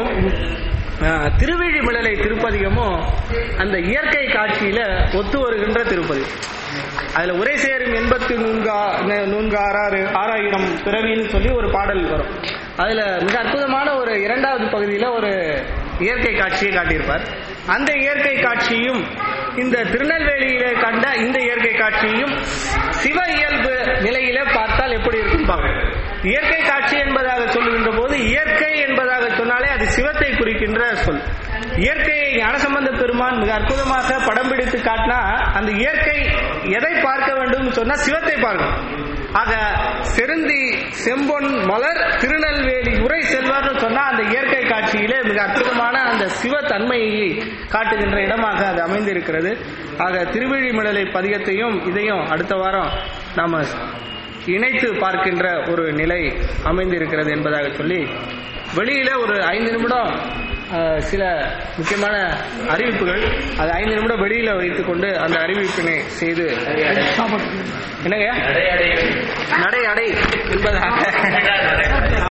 ஆ, திருவிழிமிழலை திருப்பதிகமும் அந்த இயற்கை காட்சியில ஒத்து வருகின்ற திருப்பதி அதுல உரை சேரும் எண்பத்தி நூன்கா நூன்காறு ஆறாயிரம் பிறவின்னு சொல்லி ஒரு பாடல் வரும் அதுல மிக அற்புதமான ஒரு இரண்டாவது பகுதியில ஒரு இயற்கை காட்சியை காட்டியிருப்பார் அந்த இயற்கை காட்சியும் இந்த திருநெல்வேலியில கண்ட இந்த இயற்கை காட்சியும் சிவ இயல்பு நிலையில பார்த்தால் எப்படி இருக்கும் பார்க்கணும் இயற்கை காட்சி என்பதாக சொல்லுகின்ற போது இயற்கை என்பதாக சொன்னாலே அது சிவத்தை குறிக்கின்ற சொல் இயற்கையை ஞானசம்பந்த பெருமான் மிக அற்புதமாக படம் பிடித்து காட்டினா அந்த இயற்கை எதை பார்க்க வேண்டும் சொன்னா சிவத்தை பார்க்கணும் ஆக செருந்தி செம்பொன் மலர் திருநெல்வேலி உரை செல்வார்னு சொன்னா அந்த இயற்கை காட்சியிலே மிக அற்புதமான அந்த சிவ தன்மையை காட்டுகின்ற இடமாக அது அமைந்திருக்கிறது ஆக திருவிழிமிடலை பதிகத்தையும் இதையும் அடுத்த வாரம் நாம இணைத்து பார்க்கின்ற ஒரு நிலை அமைந்திருக்கிறது என்பதாக சொல்லி வெளியில ஒரு ஐந்து நிமிடம் அஹ், சில முக்கியமான அறிவிப்புகள் அது ஐந்து நிமிடம் வெளியில வைத்துக்கொண்டு அந்த அறிவிப்பினை செய்து என்னங்க நடை அடை என்பதாக